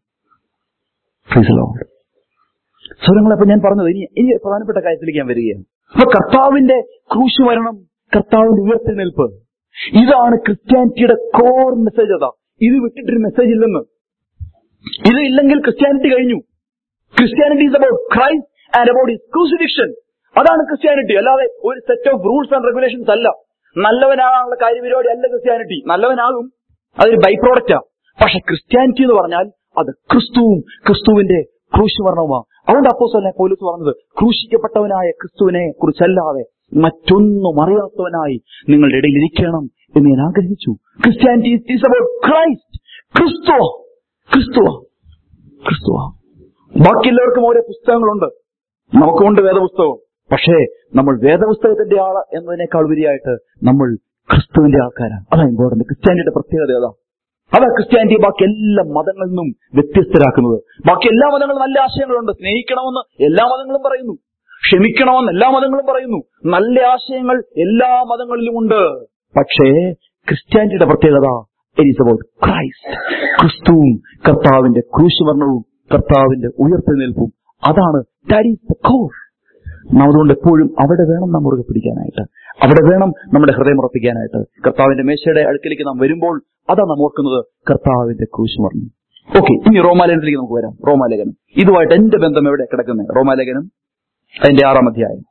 A: സ്വരങ്ങളെ ഞാൻ പറഞ്ഞത് ഇനി ഇനി പ്രധാനപ്പെട്ട കാര്യത്തിലേക്ക് ഞാൻ വരികയാണ് അപ്പൊ കർത്താവിന്റെ ക്രൂശ് മരണം കർത്താവിന്റെ ഉയർത്തെഴുന്നേൽപ്പ് ഇതാണ് ക്രിസ്ത്യാനിറ്റിയുടെ കോർ മെസ്സേജ് അതാ ഇത് വിട്ടിട്ടൊരു മെസ്സേജ് ഇല്ലെന്ന് ഇത് ഇല്ലെങ്കിൽ ക്രിസ്ത്യാനിറ്റി കഴിഞ്ഞു Christianity is about Christ and about is crucifixion അതാണ് ക്രിസ്ത്യാനിറ്റി അല്ലാതെ ഒരു set of rules and regulations അല്ല നല്ലവനാകാനുള്ള കാര്യപരിപാടി അല്ല ക്രിസ്ത്യാനിറ്റി നല്ലവനാകും അതൊരു ബൈ പ്രോഡക്റ്റാ പക്ഷെ ക്രിസ്ത്യാനിറ്റി എന്ന് പറഞ്ഞാൽ അത് ക്രിസ്തുവും ക്രിസ്തുവിന്റെ ക്രൂശുവർണവുമാണ് അതുകൊണ്ട് അപ്പോസല്ലേ പോലീസ് പറഞ്ഞത് ക്രൂശിക്കപ്പെട്ടവനായ ക്രിസ്തുവിനെ കുറിച്ചല്ലാതെ മറ്റൊന്നും അറിയാത്തവനായി നിങ്ങളുടെ ഇടയിൽ ഇരിക്കണം എന്ന് ഞാൻ ആഗ്രഹിച്ചു ക്രിസ്ത്യാനിറ്റി ഈസ് അബൌട്ട് ക്രൈസ്റ്റ് ക്രിസ്തു ക്രിസ്തുവ ക്രിസ്തുവ ബാക്കി എല്ലാവർക്കും ഓരോ പുസ്തകങ്ങളുണ്ട് നമുക്കുണ്ട് വേദപുസ്തകം പക്ഷേ നമ്മൾ വേദപുസ്തകത്തിന്റെ ആള് എന്നതിനേക്കാൾ ഉപരിയായിട്ട് നമ്മൾ ക്രിസ്തുവിന്റെ ആൾക്കാരാണ് അതാ ഇമ്പോർട്ടന്റ് ക്രിസ്ത്യാനിറ്റിയുടെ പ്രത്യേകത അതാ അതാ ക്രിസ്ത്യാനിറ്റി ബാക്കി എല്ലാ മതങ്ങളിൽ നിന്നും വ്യത്യസ്തരാക്കുന്നത് ബാക്കി എല്ലാ മതങ്ങളും നല്ല ആശയങ്ങളുണ്ട് സ്നേഹിക്കണമെന്ന് എല്ലാ മതങ്ങളും പറയുന്നു ക്ഷമിക്കണമെന്ന് എല്ലാ മതങ്ങളും പറയുന്നു നല്ല ആശയങ്ങൾ എല്ലാ മതങ്ങളിലും ഉണ്ട് പക്ഷേ ക്രിസ്ത്യാനിറ്റിയുടെ പ്രത്യേകത ഇറ്റ് ഈസ് അബൌട്ട് ക്രൈസ്റ്റ് ക്രിസ്തുവും കർത്താവിന്റെ ക്രൂശുവർണവും കർത്താവിന്റെ ഉയർത്തെഴുന്നേൽപ്പും അതാണ് ദാറ്റ് ഈസ് ദ കോർ നാം അതുകൊണ്ട് എപ്പോഴും അവിടെ വേണം നാം മുറുകെ പിടിക്കാനായിട്ട് അവിടെ വേണം നമ്മുടെ ഹൃദയം ഉറപ്പിക്കാനായിട്ട് കർത്താവിന്റെ മേശയുടെ അടുക്കലേക്ക് നാം വരുമ്പോൾ അതാ നാം ഓർക്കുന്നത് കർത്താവിന്റെ ക്രൂശുവർണ്ണം ഓക്കെ ഇനി റോമാലേഖനത്തിലേക്ക് നമുക്ക് വരാം റോമാലേഖനം ഇതുമായിട്ട് എന്റെ ബന്ധം എവിടെ കിടക്കുന്നത് റോമാലേഖനം അതിന്റെ ആറാം അധ്യായം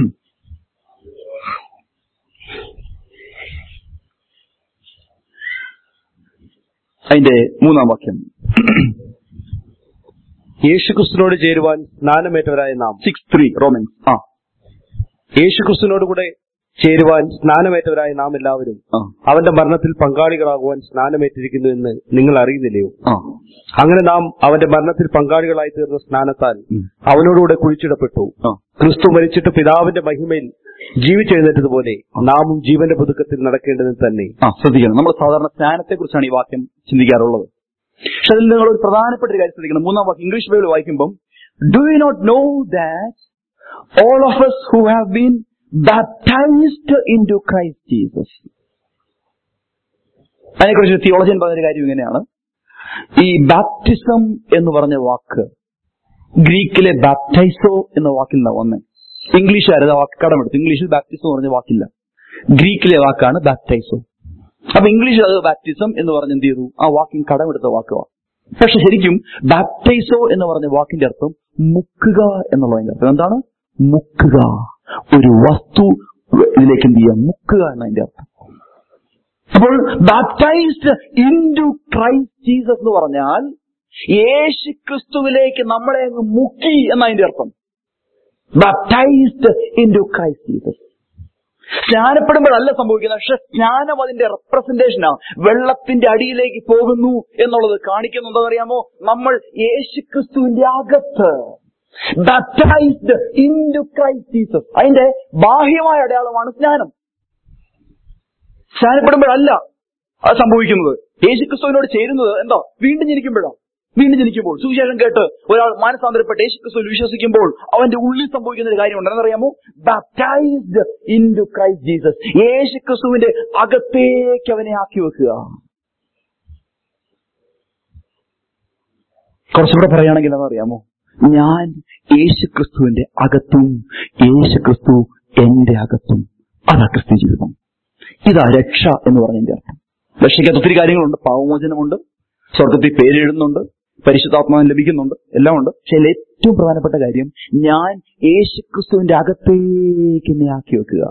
A: അതിന്റെ മൂന്നാം വാക്യം
B: യേശുക്രിസ്തുവിനോട് ചേരുവാൻ സ്നാനമേറ്റവരായ നാം
A: സിക്സ് ത്രീ റോമൻസ് ആ
B: യേശുക്രിസ്തുവിനോട് കൂടെ ചേരുവാൻ സ്നാനമേറ്റവരായ നാം എല്ലാവരും
A: ആ
B: അവന്റെ മരണത്തിൽ പങ്കാളികളാകുവാൻ സ്നാനമേറ്റിരിക്കുന്നു എന്ന് നിങ്ങൾ അറിയുന്നില്ലയോ
A: ആ
B: അങ്ങനെ നാം അവന്റെ മരണത്തിൽ പങ്കാളികളായി തീർന്ന സ്നാനത്താൽ
A: ഉം.
B: അവനോടുകൂടെ കുഴിച്ചിടപ്പെട്ടു
A: ആ
B: ക്രിസ്തു മരിച്ചിട്ട് പിതാവിന്റെ മഹിമയിൽ ജീവിച്ചെഴുന്നേറ്റതുപോലെ നാമും ജീവന്റെ പുതുക്കത്തിൽ നടക്കേണ്ടത് തന്നെ
A: ആ ശ്രദ്ധിക്കണം നമ്മൾ സാധാരണ സ്നാനത്തെ കുറിച്ചാണ് ഈ വാക്യം ചിന്തിക്കാറുള്ളത് പക്ഷെ അതിൽ നിങ്ങൾ ഒരു പ്രധാനപ്പെട്ട ഒരു കാര്യം ശ്രദ്ധിക്കണം മൂന്നാം വാക്യം ഇംഗ്ലീഷ് ബൈബിൾ വായിക്കുമ്പോൾ do you not know that all of us who have been baptised into Christ Jesus അതിനെക്കുറിച്ച് തിയോളജിയൻ പറഞ്ഞൊരു കാര്യം ഇങ്ങനെയാണ് ഈ ബാപ്റ്റിസം എന്ന് പറഞ്ഞ വാക്ക് ഗ്രീക്കിലെ ബാപ്റ്റൈസോ എന്ന വാക്കിൽ നിന്നാണ് വന്നത് ഇംഗ്ലീഷുകാരത് ആ വാക്ക് കടമെടുത്തു ഇംഗ്ലീഷിൽ ബാപ്റ്റിസം എന്ന് പറഞ്ഞ വാക്കില്ല ഗ്രീക്കിലെ വാക്കാണ് ബാപ്റ്റൈസോ അപ്പൊ ഇംഗ്ലീഷിൽ അത് ബാപ്റ്റിസം എന്ന് പറഞ്ഞ് എന്ത് ചെയ്തു ആ വാക്കിൻ കടമെടുത്ത വാക്കുവാണ് പക്ഷെ ശരിക്കും ബാപ്റ്റൈസോ എന്ന് പറഞ്ഞ വാക്കിന്റെ അർത്ഥം മുക്കുക എന്നുള്ളതിന്റെ അർത്ഥം എന്താണ് മുക്കുക ഒരു വസ്തു ഇതിലേക്ക് എന്ത് ചെയ്യുക മുക്കുക എന്നതിന്റെ അർത്ഥം അപ്പോൾ baptised into Christ Jesus എന്ന് പറഞ്ഞാൽ യേശു ക്രിസ്തുവിലേക്ക് നമ്മളെ അങ്ങ് മുക്കി എന്നതിന്റെ അർത്ഥം baptised into Christ Jesus സ്നാനപ്പെടുമ്പോഴല്ല സംഭവിക്കുന്നത് പക്ഷെ സ്നാനം അതിന്റെ റെപ്രസെന്റേഷനാ വെള്ളത്തിന്റെ അടിയിലേക്ക് പോകുന്നു എന്നുള്ളത് കാണിക്കുന്നുണ്ടെന്നറിയാമോ നമ്മൾ യേശു ക്രിസ്തുവിന്റെ അകത്ത് baptised into Christ Jesus അതിന്റെ ബാഹ്യമായ അടയാളമാണ് സ്നാനം സ്നാനപ്പെടുമ്പോഴല്ല അത് സംഭവിക്കുന്നത് യേശു ക്രിസ്തുവിനോട് ചേരുന്നത് എന്താ വീണ്ടും ജനിക്കുമ്പോഴാണ് വീണ്ടും ജനിക്കുമ്പോൾ സുവിശേഷം കേട്ട് ഒരാൾ മാനസാന്തരപ്പെട്ട് യേശു ക്രിസ്തുവിൽ വിശ്വസിക്കുമ്പോൾ അവന്റെ ഉള്ളിൽ സംഭവിക്കുന്ന ഒരു കാര്യമുണ്ട് എന്നറിയാമോ baptised into Christ Jesus യേശു ക്രിസ്തുവിന്റെ അകത്തേക്ക് അവനെ ആക്കി വെക്കുക കുറച്ചുകൂടെ പറയുകയാണെങ്കിൽ എന്നറിയാമോ ഞാൻ യേശു ക്രിസ്തുവിന്റെ അകത്തും യേശു ക്രിസ്തു എന്റെ അകത്തും അതാ ക്രിസ്തു ജീവിതം ഇതാ രക്ഷ എന്ന് പറഞ്ഞതിന്റെ അർത്ഥം രക്ഷയ്ക്കകത്ത് ഒത്തിരി കാര്യങ്ങളുണ്ട് പാവമോചനമുണ്ട് സ്വർഗത്തിൽ പേരെഴുതുന്നുണ്ട് പരിശുദ്ധാത്മാവൻ ലഭിക്കുന്നുണ്ട് എല്ലാം ഉണ്ട് പക്ഷെ അതിൽ ഏറ്റവും പ്രധാനപ്പെട്ട കാര്യം ഞാൻ യേശുക്രിസ്തുവിന്റെ അകത്തേക്ക് എന്നെ ആക്കി വെക്കുക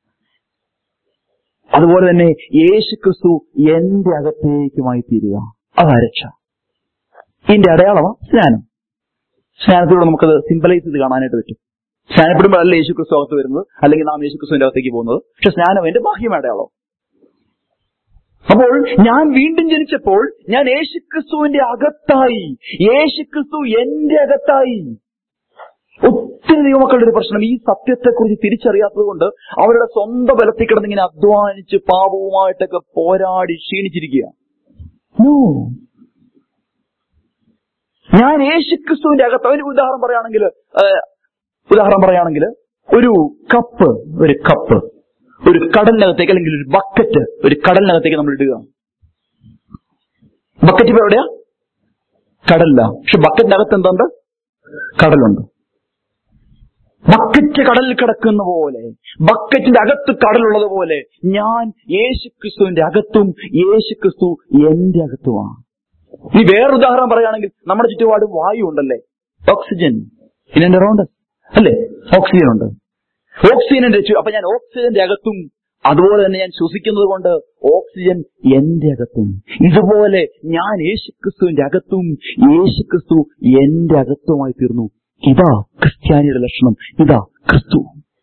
A: അതുപോലെ തന്നെ യേശുക്രിസ്തു എന്റെ അകത്തേക്കുമായി തീരുക അതാ രക്ഷ ഇതിന്റെ അടയാളമാ സ്നാനം സ്നാനത്തിലൂടെ നമുക്കത് സിംബലൈസ് ചെയ്ത് കാണാനായിട്ട് പറ്റും സ്നാനപ്പെടുമ്പോഴല്ല യേശുക്രിസ്തു അകത്ത് വരുന്നത് അല്ലെങ്കിൽ നാം യേശുക്രിസ്തുവിന്റെ അകത്തേക്ക് പോകുന്നത് പക്ഷെ സ്നാനം എന്റെ ബാഹ്യമായ അടയാളം അപ്പോൾ ഞാൻ വീണ്ടും ജനിച്ചപ്പോൾ ഞാൻ യേശുക്രിസ്തുവിന്റെ അകത്തായി യേശുക്രിസ്തു എന്റെ അകത്തായി ഒത്തിരി ദൈവമക്കളുടെ ഒരു പ്രശ്നം ഈ സത്യത്തെക്കുറിച്ച് തിരിച്ചറിയാത്തത് കൊണ്ട് അവരുടെ സ്വന്തം ബലത്തിൽ കിടന്ന് ഇങ്ങനെ അധ്വാനിച്ച് പാപവുമായിട്ടൊക്കെ പോരാടി ക്ഷീണിച്ചിരിക്കുക No. ഞാൻ യേശുക്രിസ്തുവിന്റെ അകത്ത് ഒരു ഉദാഹരണം പറയുകയാണെങ്കിൽ ഉദാഹരണം പറയുകയാണെങ്കിൽ ഒരു കപ്പ് ഒരു കപ്പ് ഒരു കടലിനകത്തേക്ക് അല്ലെങ്കിൽ ഒരു ബക്കറ്റ് ഒരു കടലിനകത്തേക്ക് നമ്മൾ ഇടുക ബക്കറ്റ് ഇപ്പൊ എവിടെയാ കടലില്ല പക്ഷെ ബക്കറ്റിനകത്ത് എന്തുണ്ട് കടലുണ്ട് ബക്കറ്റ് കടലിൽ കിടക്കുന്ന പോലെ ബക്കറ്റിന്റെ അകത്ത് കടലുള്ളത് പോലെ ഞാൻ യേശുക്രിസ്തുവിന്റെ അകത്തും യേശുക്രിസ്തു എന്റെ അകത്തുമാണ് ഇനി വേറൊരു ഉദാഹരണം പറയുകയാണെങ്കിൽ നമ്മുടെ ചുറ്റുപാട് വായു ഉണ്ടല്ലേ ഓക്സിജൻ ഇൻ അറൗണ്ട് അല്ലേ ഓക്സിജൻ ഉണ്ട് ഓക്സിജന്റെ ചു- അപ്പൊ ഞാൻ ഓക്സിജന്റെ അകത്തും അതുപോലെ തന്നെ ഞാൻ ശ്വസിക്കുന്നത് കൊണ്ട് ഓക്സിജൻ എന്റെ അകത്തും ഇതുപോലെ ഞാൻ യേശുക്രിസ്തുവിന്റെ അകത്തും യേശുക്രിസ്തു എന്റെ അകത്തുമായി തീർന്നു ഇതാ ക്രിസ്ത്യാനിയുടെ ലക്ഷണം ഇതാ ക്രിസ്തു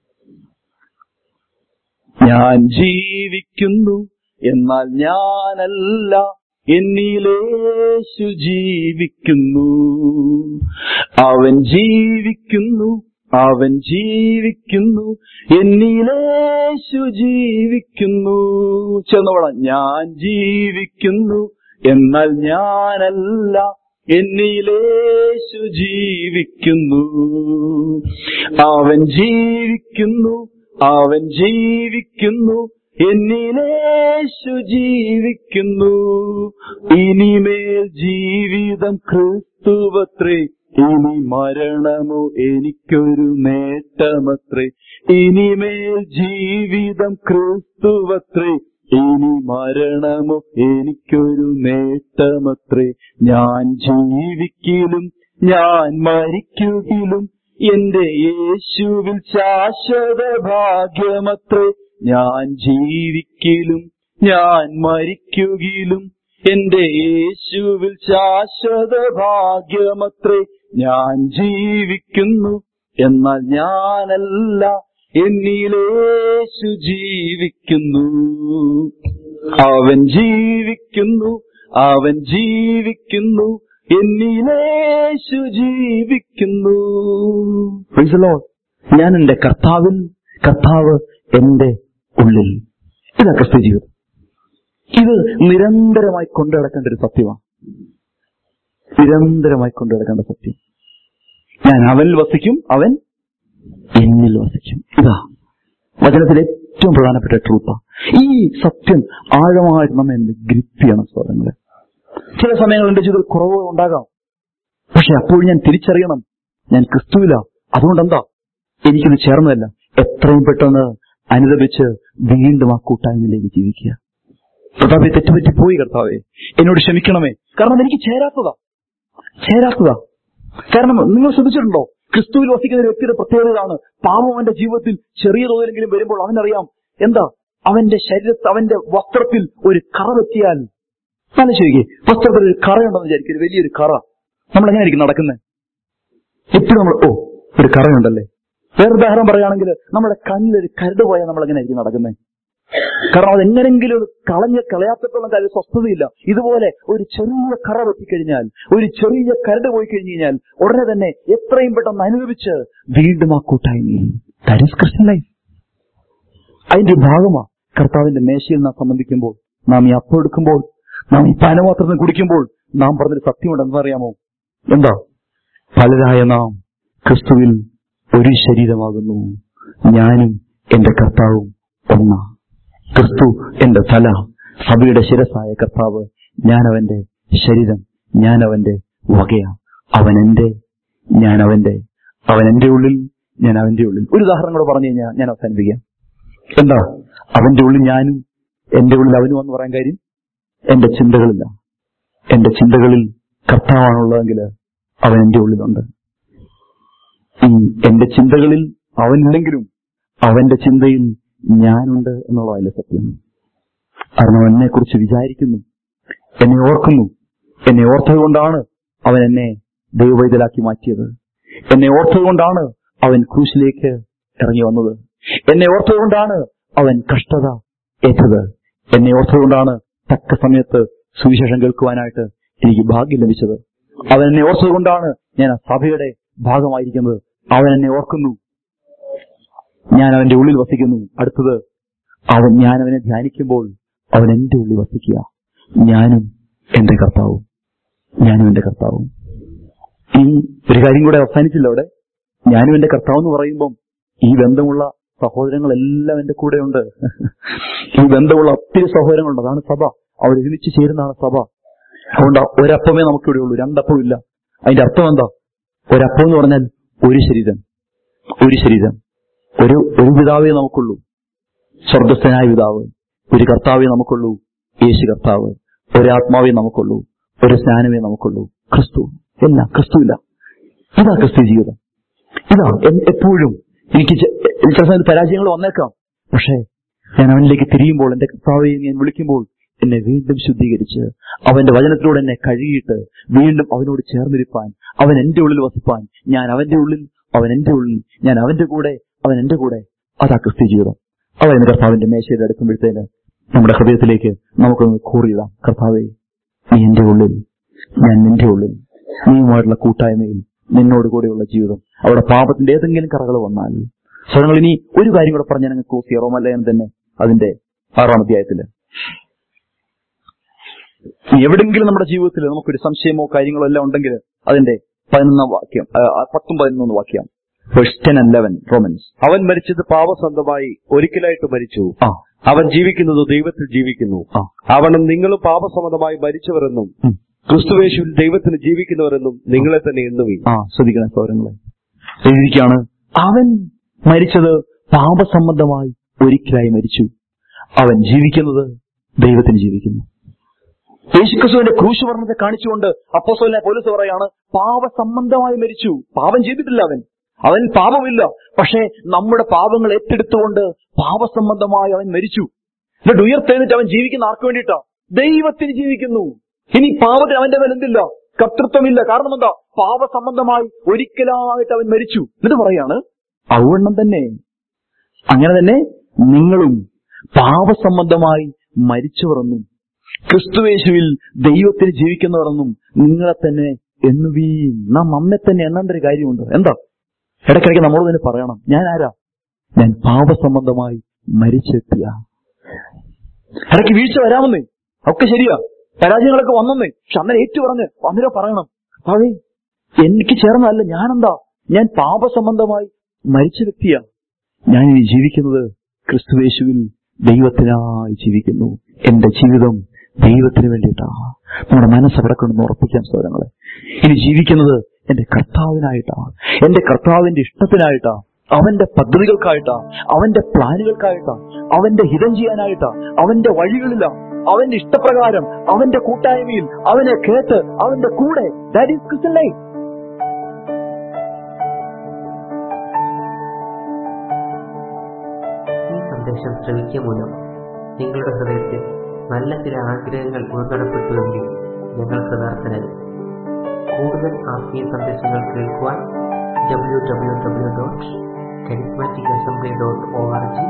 A: ഞാൻ ജീവിക്കുന്നു എന്നാൽ ഞാനല്ല എന്നിലേശു ജീവിക്കുന്നു അവൻ ജീവിക്കുന്നു അവൻ ജീവിക്കുന്നു എന്നിലേശു ജീവിക്കുന്നു ചെന്നോള ഞാൻ ജീവിക്കുന്നു എന്നാൽ ഞാനല്ല എന്നിലേശു ജീവിക്കുന്നു അവൻ ജീവിക്കുന്നു അവൻ ജീവിക്കുന്നു എന്നിലേശു ജീവിക്കുന്നു ഇനിമേൽ ജീവിതം ക്രിസ്തുവത്രേ ഇനി മരണമോ എനിക്കൊരു നേട്ടമത്രേ ഇനിമേൽ ജീവിതം ക്രിസ്തുവത്രേ ഇനി മരണമോ എനിക്കൊരു നേട്ടമത്രേ ഞാൻ ജീവിക്കലും ഞാൻ മരിക്കുകയിലും എന്റെ യേശുവിൽ ശാശ്വത ഭാഗ്യമത്രേ ഞാൻ ജീവിക്കലും ഞാൻ മരിക്കുകയിലും എന്റെ യേശുവിൽ ശാശ്വത ഭാഗ്യമത്രേ ഞാൻ ജീവിക്കുന്നു എന്നാൽ ഞാനല്ല എന്നിലേശു ജീവിക്കുന്നു അവൻ ജീവിക്കുന്നു അവൻ ജീവിക്കുന്നു എന്നിലേശു ജീവിക്കുന്നു Praise the Lord. ഞാൻ എന്റെ കർത്താവിൽ കർത്താവ് എന്റെ ഉള്ളിൽ ഇതാ ക്രിസ്തു ജീവിതം ഇത് നിരന്തരമായി കൊണ്ടു നടക്കേണ്ട ഒരു സത്യമാണ് നിരന്തരമായി കൊണ്ടു നടക്കേണ്ട സത്യം ഞാൻ അവനിൽ വസിക്കും അവൻ എന്നിൽ വസിക്കും ഇതാ വചനത്തിലെ ഏറ്റവും പ്രധാനപ്പെട്ട ട്രൂത്ത ഈ സത്യം ആഴമായിട്ട് നമ്മെ എന്ത് ഗ്രിപ്പ് ചെയ്യണം സ്വരങ്ങളെ ചില സമയങ്ങളിൽ എന്റെ ജീവിതത്തിൽ കുറവുകൾ ഉണ്ടാകാം പക്ഷെ അപ്പോൾ ഞാൻ തിരിച്ചറിയണം ഞാൻ ക്രിസ്തുവില അതുകൊണ്ട് എന്താ എനിക്കിത് ചേർന്നതല്ല എത്രയും പെട്ടെന്ന് അനുദപിച്ച് വീണ്ടും ആ കൂട്ടായ്മയിലേക്ക് ജീവിക്കുക കർത്താവെ തെറ്റുപറ്റി പോയി കർത്താവെ എന്നോട് ക്ഷമിക്കണമേ കാരണം എനിക്ക് ചേരാത്തതാ ചേരാത്തതാ കാരണം നിങ്ങൾ ശ്രദ്ധിച്ചിട്ടുണ്ടോ ക്രിസ്തുവിൽ വസിക്കുന്ന ഒരു വ്യക്തിയുടെ പ്രത്യേകത ഇതാണ് പാപം അവന്റെ ജീവിതത്തിൽ ചെറിയ തോതിലെങ്കിലും വരുമ്പോൾ അവനറിയാം എന്താ അവന്റെ ശരീരത്തിൽ അവന്റെ വസ്ത്രത്തിൽ ഒരു കറ പറ്റിയാൽ ആലോചിക്കേ വസ്ത്രത്തിൽ ഒരു കറയുണ്ടെന്ന് വിചാരിക്കും ഒരു വലിയൊരു കറ നമ്മൾ എങ്ങനെയായിരിക്കും നടക്കുന്നത് എപ്പോഴും നമ്മൾ ഓ ഒരു കറയുണ്ടല്ലേ വേറെ ഉദാഹരണം പറയുകയാണെങ്കിൽ നമ്മുടെ കണ്ണിലൊരു കരട് പോയാൽ നമ്മൾ എങ്ങനെയായിരിക്കും നടക്കുന്നത് കാരണം അത് എങ്ങനെങ്കിലും ഒന്ന് കളഞ്ഞ് കളയാത്തത്തോളം കാര്യം സ്വസ്ഥതയില്ല ഇതുപോലെ ഒരു ചെറിയ കറ പറ്റിക്കഴിഞ്ഞാൽ ഒരു ചെറിയ കരട് പോയി കഴിഞ്ഞു കഴിഞ്ഞാൽ ഉടനെ തന്നെ എത്രയും പെട്ടെന്ന് അനുഭവിച്ച് വീണ്ടും ആ കൂട്ടായ്മയിൽ ദാറ്റ് ഈസ് ക്രിസ്ത്യൻ ലൈഫ് അതിന്റെ ഭാഗമാ കർത്താവിന്റെ മേശയിൽ നാം സംബന്ധിക്കുമ്പോൾ നാം ഈ അപ്പം എടുക്കുമ്പോൾ നാം ഈ പാനപാത്രത്തിൽ കുടിക്കുമ്പോൾ നാം പറഞ്ഞൊരു സത്യമുണ്ട് എന്താ എന്താ പലരായ നാം ക്രിസ്തുവിൽ ഒരു ശരീരമാകുന്നു ഞാനും എന്റെ കർത്താവും ഒന്നാ ക്രിസ്തു എന്റെ തല സഭയുടെ ശിരസായ കർത്താവ് ഞാൻ അവന്റെ ശരീരം ഞാൻ അവന്റെ വകയാ അവൻ എന്റെ ഞാൻ അവന്റെ അവൻ എന്റെ ഉള്ളിൽ ഞാൻ അവന്റെ ഉള്ളിൽ ഒരു ഉദാഹരണം കൂടെ പറഞ്ഞു കഴിഞ്ഞാൽ ഞാൻ അവസാനിപ്പിക്കാം എന്താ അവന്റെ ഉള്ളിൽ ഞാനും എന്റെ ഉള്ളിൽ അവനും എന്ന് പറയാൻ കാര്യം എന്റെ ചിന്തകളില്ല എന്റെ ചിന്തകളിൽ കർത്താവാണുള്ളതെങ്കിൽ അവൻ എന്റെ ഉള്ളിലുണ്ട് ഈ എന്റെ ചിന്തകളിൽ അവനില്ലെങ്കിലും അവന്റെ ചിന്തയിൽ ഞാനുണ്ട് എന്നുള്ളതല്ലേ സത്യം കാരണം എന്നെ കുറിച്ച് വിചാരിക്കുന്നു എന്നെ ഓർക്കുന്നു എന്നെ ഓർത്തത് കൊണ്ടാണ് അവൻ എന്നെ ദൈവവൈതലാക്കി മാറ്റിയത് എന്നെ ഓർത്തത് കൊണ്ടാണ് അവൻ ക്രൂശിലേക്ക് ഇറങ്ങി വന്നത് എന്നെ ഓർത്തത് കൊണ്ടാണ് അവൻ കഷ്ടത ഏറ്റത് എന്നെ ഓർത്തത് കൊണ്ടാണ് തക്ക സമയത്ത് സുവിശേഷം കേൾക്കുവാനായിട്ട് എനിക്ക് ഭാഗ്യം ലഭിച്ചത് അവൻ എന്നെ ഓർത്തത് കൊണ്ടാണ് ഞാൻ ആ സഭയുടെ ഭാഗമായിരിക്കുന്നത് അവൻ എന്നെ ഓർക്കുന്നു ഞാൻ അവന്റെ ഉള്ളിൽ വസിക്കുന്നു അടുത്തത് അവൻ ഞാൻ അവനെ ധ്യാനിക്കുമ്പോൾ അവൻ എന്റെ ഉള്ളിൽ വസിക്കുക ഞാനും എന്റെ കർത്താവും ഞാനും എന്റെ കർത്താവും ഈ ഒരു കാര്യം കൂടെ അവസാനിച്ചില്ല അവിടെ ഞാനും എന്റെ കർത്താവ് എന്ന് പറയുമ്പം ഈ ബന്ധമുള്ള സഹോദരങ്ങളെല്ലാം എന്റെ കൂടെയുണ്ട് ഈ ബന്ധമുള്ള ഒത്തിരി സഹോദരങ്ങളുണ്ട് അതാണ് സഭ അവർ ഒരുമിച്ച് ചേരുന്നതാണ് സഭ അതുകൊണ്ട് ഒരപ്പമേ നമുക്കിവിടെ ഉള്ളൂ രണ്ടപ്പവും ഇല്ല അതിന്റെ അർത്ഥം എന്താ ഒരപ്പം എന്ന് പറഞ്ഞാൽ ഒരു ശരീരം ഒരു ശരീരം ഒരു ഒരു പിതാവേ നമുക്കുള്ളൂ സ്വർഗസ്ഥനായ പിതാവ് ഒരു കർത്താവേ നമുക്കുള്ളൂ യേശു കർത്താവ് ഒരു ആത്മാവേ നമുക്കുള്ളൂ ഒരു സ്നാനമേ നമുക്കുള്ളൂ ക്രിസ്തു എല്ലാം ക്രിസ്തുവില്ല ഇതാ ക്രിസ്തു ജീവിതം ഇതാ എ- എപ്പോഴും എനിക്ക് ചെ- ചില സമയത്ത് പരാജയങ്ങൾ വന്നേക്കാം പക്ഷേ ഞാൻ അവനിലേക്ക് തിരിയുമ്പോൾ എന്റെ കർത്താവെ ഞാൻ വിളിക്കുമ്പോൾ എന്നെ വീണ്ടും ശുദ്ധീകരിച്ച് അവന്റെ വചനത്തിലൂടെ എന്നെ കഴുകിയിട്ട് വീണ്ടും അവനോട് ചേർന്നിരിപ്പാൻ അവൻ എന്റെ ഉള്ളിൽ വസിപ്പാൻ ഞാൻ അവന്റെ ഉള്ളിൽ അവൻ എന്റെ ഉള്ളിൽ ഞാൻ അവന്റെ കൂടെ അവൻ എന്റെ കൂടെ അതാ ക്രിസ്തു ജീവിതം അതായിരുന്നു കർത്താവിന്റെ മേശയിൽ അടുക്കുമ്പോഴത്തേന് നമ്മുടെ ഹൃദയത്തിലേക്ക് നമുക്കൊന്ന് കൂറിയിടാം കർത്താവെ നീ എന്റെ ഉള്ളിൽ ഞാൻ നിന്റെ ഉള്ളിൽ നീയുമായിട്ടുള്ള കൂട്ടായ്മയിൽ നിന്നോട് കൂടെയുള്ള ജീവിതം അവിടെ പാപത്തിന്റെ ഏതെങ്കിലും കറകൾ വന്നാൽ സ്വരങ്ങൾ ഇനി ഒരു കാര്യം കൂടെ പറഞ്ഞാൽ ഞങ്ങൾ ക്ലോസ് ചെയ്യാം റോമലേഖനം തന്നെ അതിന്റെ ആറാം അധ്യായത്തില് എവിടെങ്കിലും നമ്മുടെ ജീവിതത്തിൽ നമുക്കൊരു സംശയമോ കാര്യങ്ങളോ എല്ലാം ഉണ്ടെങ്കിൽ അതിന്റെ പതിനൊന്നാം വാക്യം ആ, ആ, പത്തും പതിനൊന്ന് വാക്യം ടെൻ ആൻഡ് ലെവൻ റോമൻസ്
B: അവൻ മരിച്ചത് പാപസന്ധമായി ഒരിക്കലായിട്ട് മരിച്ചു
A: ആ
B: അവൻ ജീവിക്കുന്നത് ദൈവത്തിൽ ജീവിക്കുന്നു
A: ആ
B: അവനും നിങ്ങളും പാപസമ്മതമായി മരിച്ചവരെന്നും
A: ഉം.
B: ക്രിസ്തുവേശുവിൽ ദൈവത്തിന് ജീവിക്കുന്നവരെന്നും നിങ്ങളെ തന്നെ എണ്ണുവീൻ
A: ആ ശ്രദ്ധിക്കണം സൗരങ്ങളെ എഴുതിയിരിക്കുകയാണ് അവൻ മരിച്ചത് പാപസംബന്ധമായി ഒരിക്കലായി മരിച്ചു അവൻ ജീവിക്കുന്നത് ദൈവത്തിന് ജീവിക്കുന്നു യേശുക്രിസ്തുവിന്റെ ക്രൂശ് വർണ്ണത്തെ കാണിച്ചുകൊണ്ട് അപ്പോസ്തലനെ പോലീസ് പറയാണ് പാപസംബന്ധമായി മരിച്ചു പാപം ചെയ്തിട്ടില്ല അവൻ അവൻ പാപമില്ല പക്ഷേ നമ്മുടെ പാപങ്ങൾ ഏറ്റെടുത്തുകൊണ്ട് പാപസംബന്ധമായി അവൻ മരിച്ചു എന്നിട്ട് ഉയർത്തെഴുന്നിട്ട് അവൻ ജീവിക്കുന്ന ആർക്ക് വേണ്ടിയിട്ടാ ദൈവത്തിന് ജീവിക്കുന്നു ഇനി പാപത്തിന് അവന്റെ മേൽ എന്തില്ല കർത്തൃത്വമില്ല കാരണം എന്താ പാപസംബന്ധമായി ഒരിക്കലായിട്ട് അവൻ മരിച്ചു എന്നിട്ട് പറയാണ് ഔവണ്ണം തന്നെ അങ്ങനെ തന്നെ നിങ്ങളും പാപസംബന്ധമായി മരിച്ചവരെന്നും ക്രിസ്തുവേശുവിൽ ദൈവത്തിന് ജീവിക്കുന്നവരെന്നും നിങ്ങളെ തന്നെ എണ്ണുവീൻ നാം നമ്മെ തന്നെ എണ്ണേണ്ട ഒരു കാര്യമുണ്ട് എന്താ ഇടയ്ക്കിടയ്ക്ക് നമ്മളോട് തന്നെ പറയണം ഞാൻ ആരാ ഞാൻ പാപസംബന്ധമായി മരിച്ച വ്യക്തിയാ ഇടയ്ക്ക് വീഴ്ച വരാമെന്നേ ഒക്കെ ശരിയാ പരാജയങ്ങളൊക്കെ വന്നെന്നേ പക്ഷെ അന്നേരം ഏറ്റു പറഞ്ഞ് അന്നേരം പറയണം അതെ എനിക്ക് ചേർന്നതല്ല ഞാനെന്താ ഞാൻ പാപസംബന്ധമായി മരിച്ച വ്യക്തിയാ ഞാൻ ഇനി ജീവിക്കുന്നത് ക്രിസ്തുവേശുവിൽ ദൈവത്തിനായി ജീവിക്കുന്നു എന്റെ ജീവിതം ദൈവത്തിന് വേണ്ടിയിട്ടാ നമ്മുടെ മനസ്സ് അവിടെ കൊണ്ടൊന്ന് ഉറപ്പിക്കാൻ സൗരങ്ങളെ ഇനി ജീവിക്കുന്നത് എന്റെ കർത്താവിനായിട്ടാ എന്റെ കർത്താവിന്റെ ഇഷ്ടത്തിനായിട്ടാ അവന്റെ പദ്ധതികൾക്കായിട്ടാ അവന്റെ പ്ലാനുകൾക്കായിട്ടാ അവന്റെ ഹിതം ചെയ്യാനായിട്ടാ അവന്റെ വഴികളിലാ അവന്റെ ഇഷ്ടപ്രകാരം അവന്റെ കൂട്ടായ്മയിൽ അവനെ കേട്ട് അവന്റെ കൂടെ ദാറ്റ് ഈസ് ക്രിസ്ത്യൻ ലൈഫ്
C: ഈ സന്ദേശം ശ്രവിക്കുക മൂലം നിങ്ങളുടെ ഹൃദയത്തിൽ നല്ല ചില ആഗ്രഹങ്ങൾ ഉൾക്കടപ്പെട്ടുവെങ്കിൽ ഞങ്ങൾ കൃതാർത്ഥനായി കൂടുതൽ ആത്മീയ സന്ദേശങ്ങൾ കേൾക്കുവാൻ W W W dot charismatic assembly dot O R G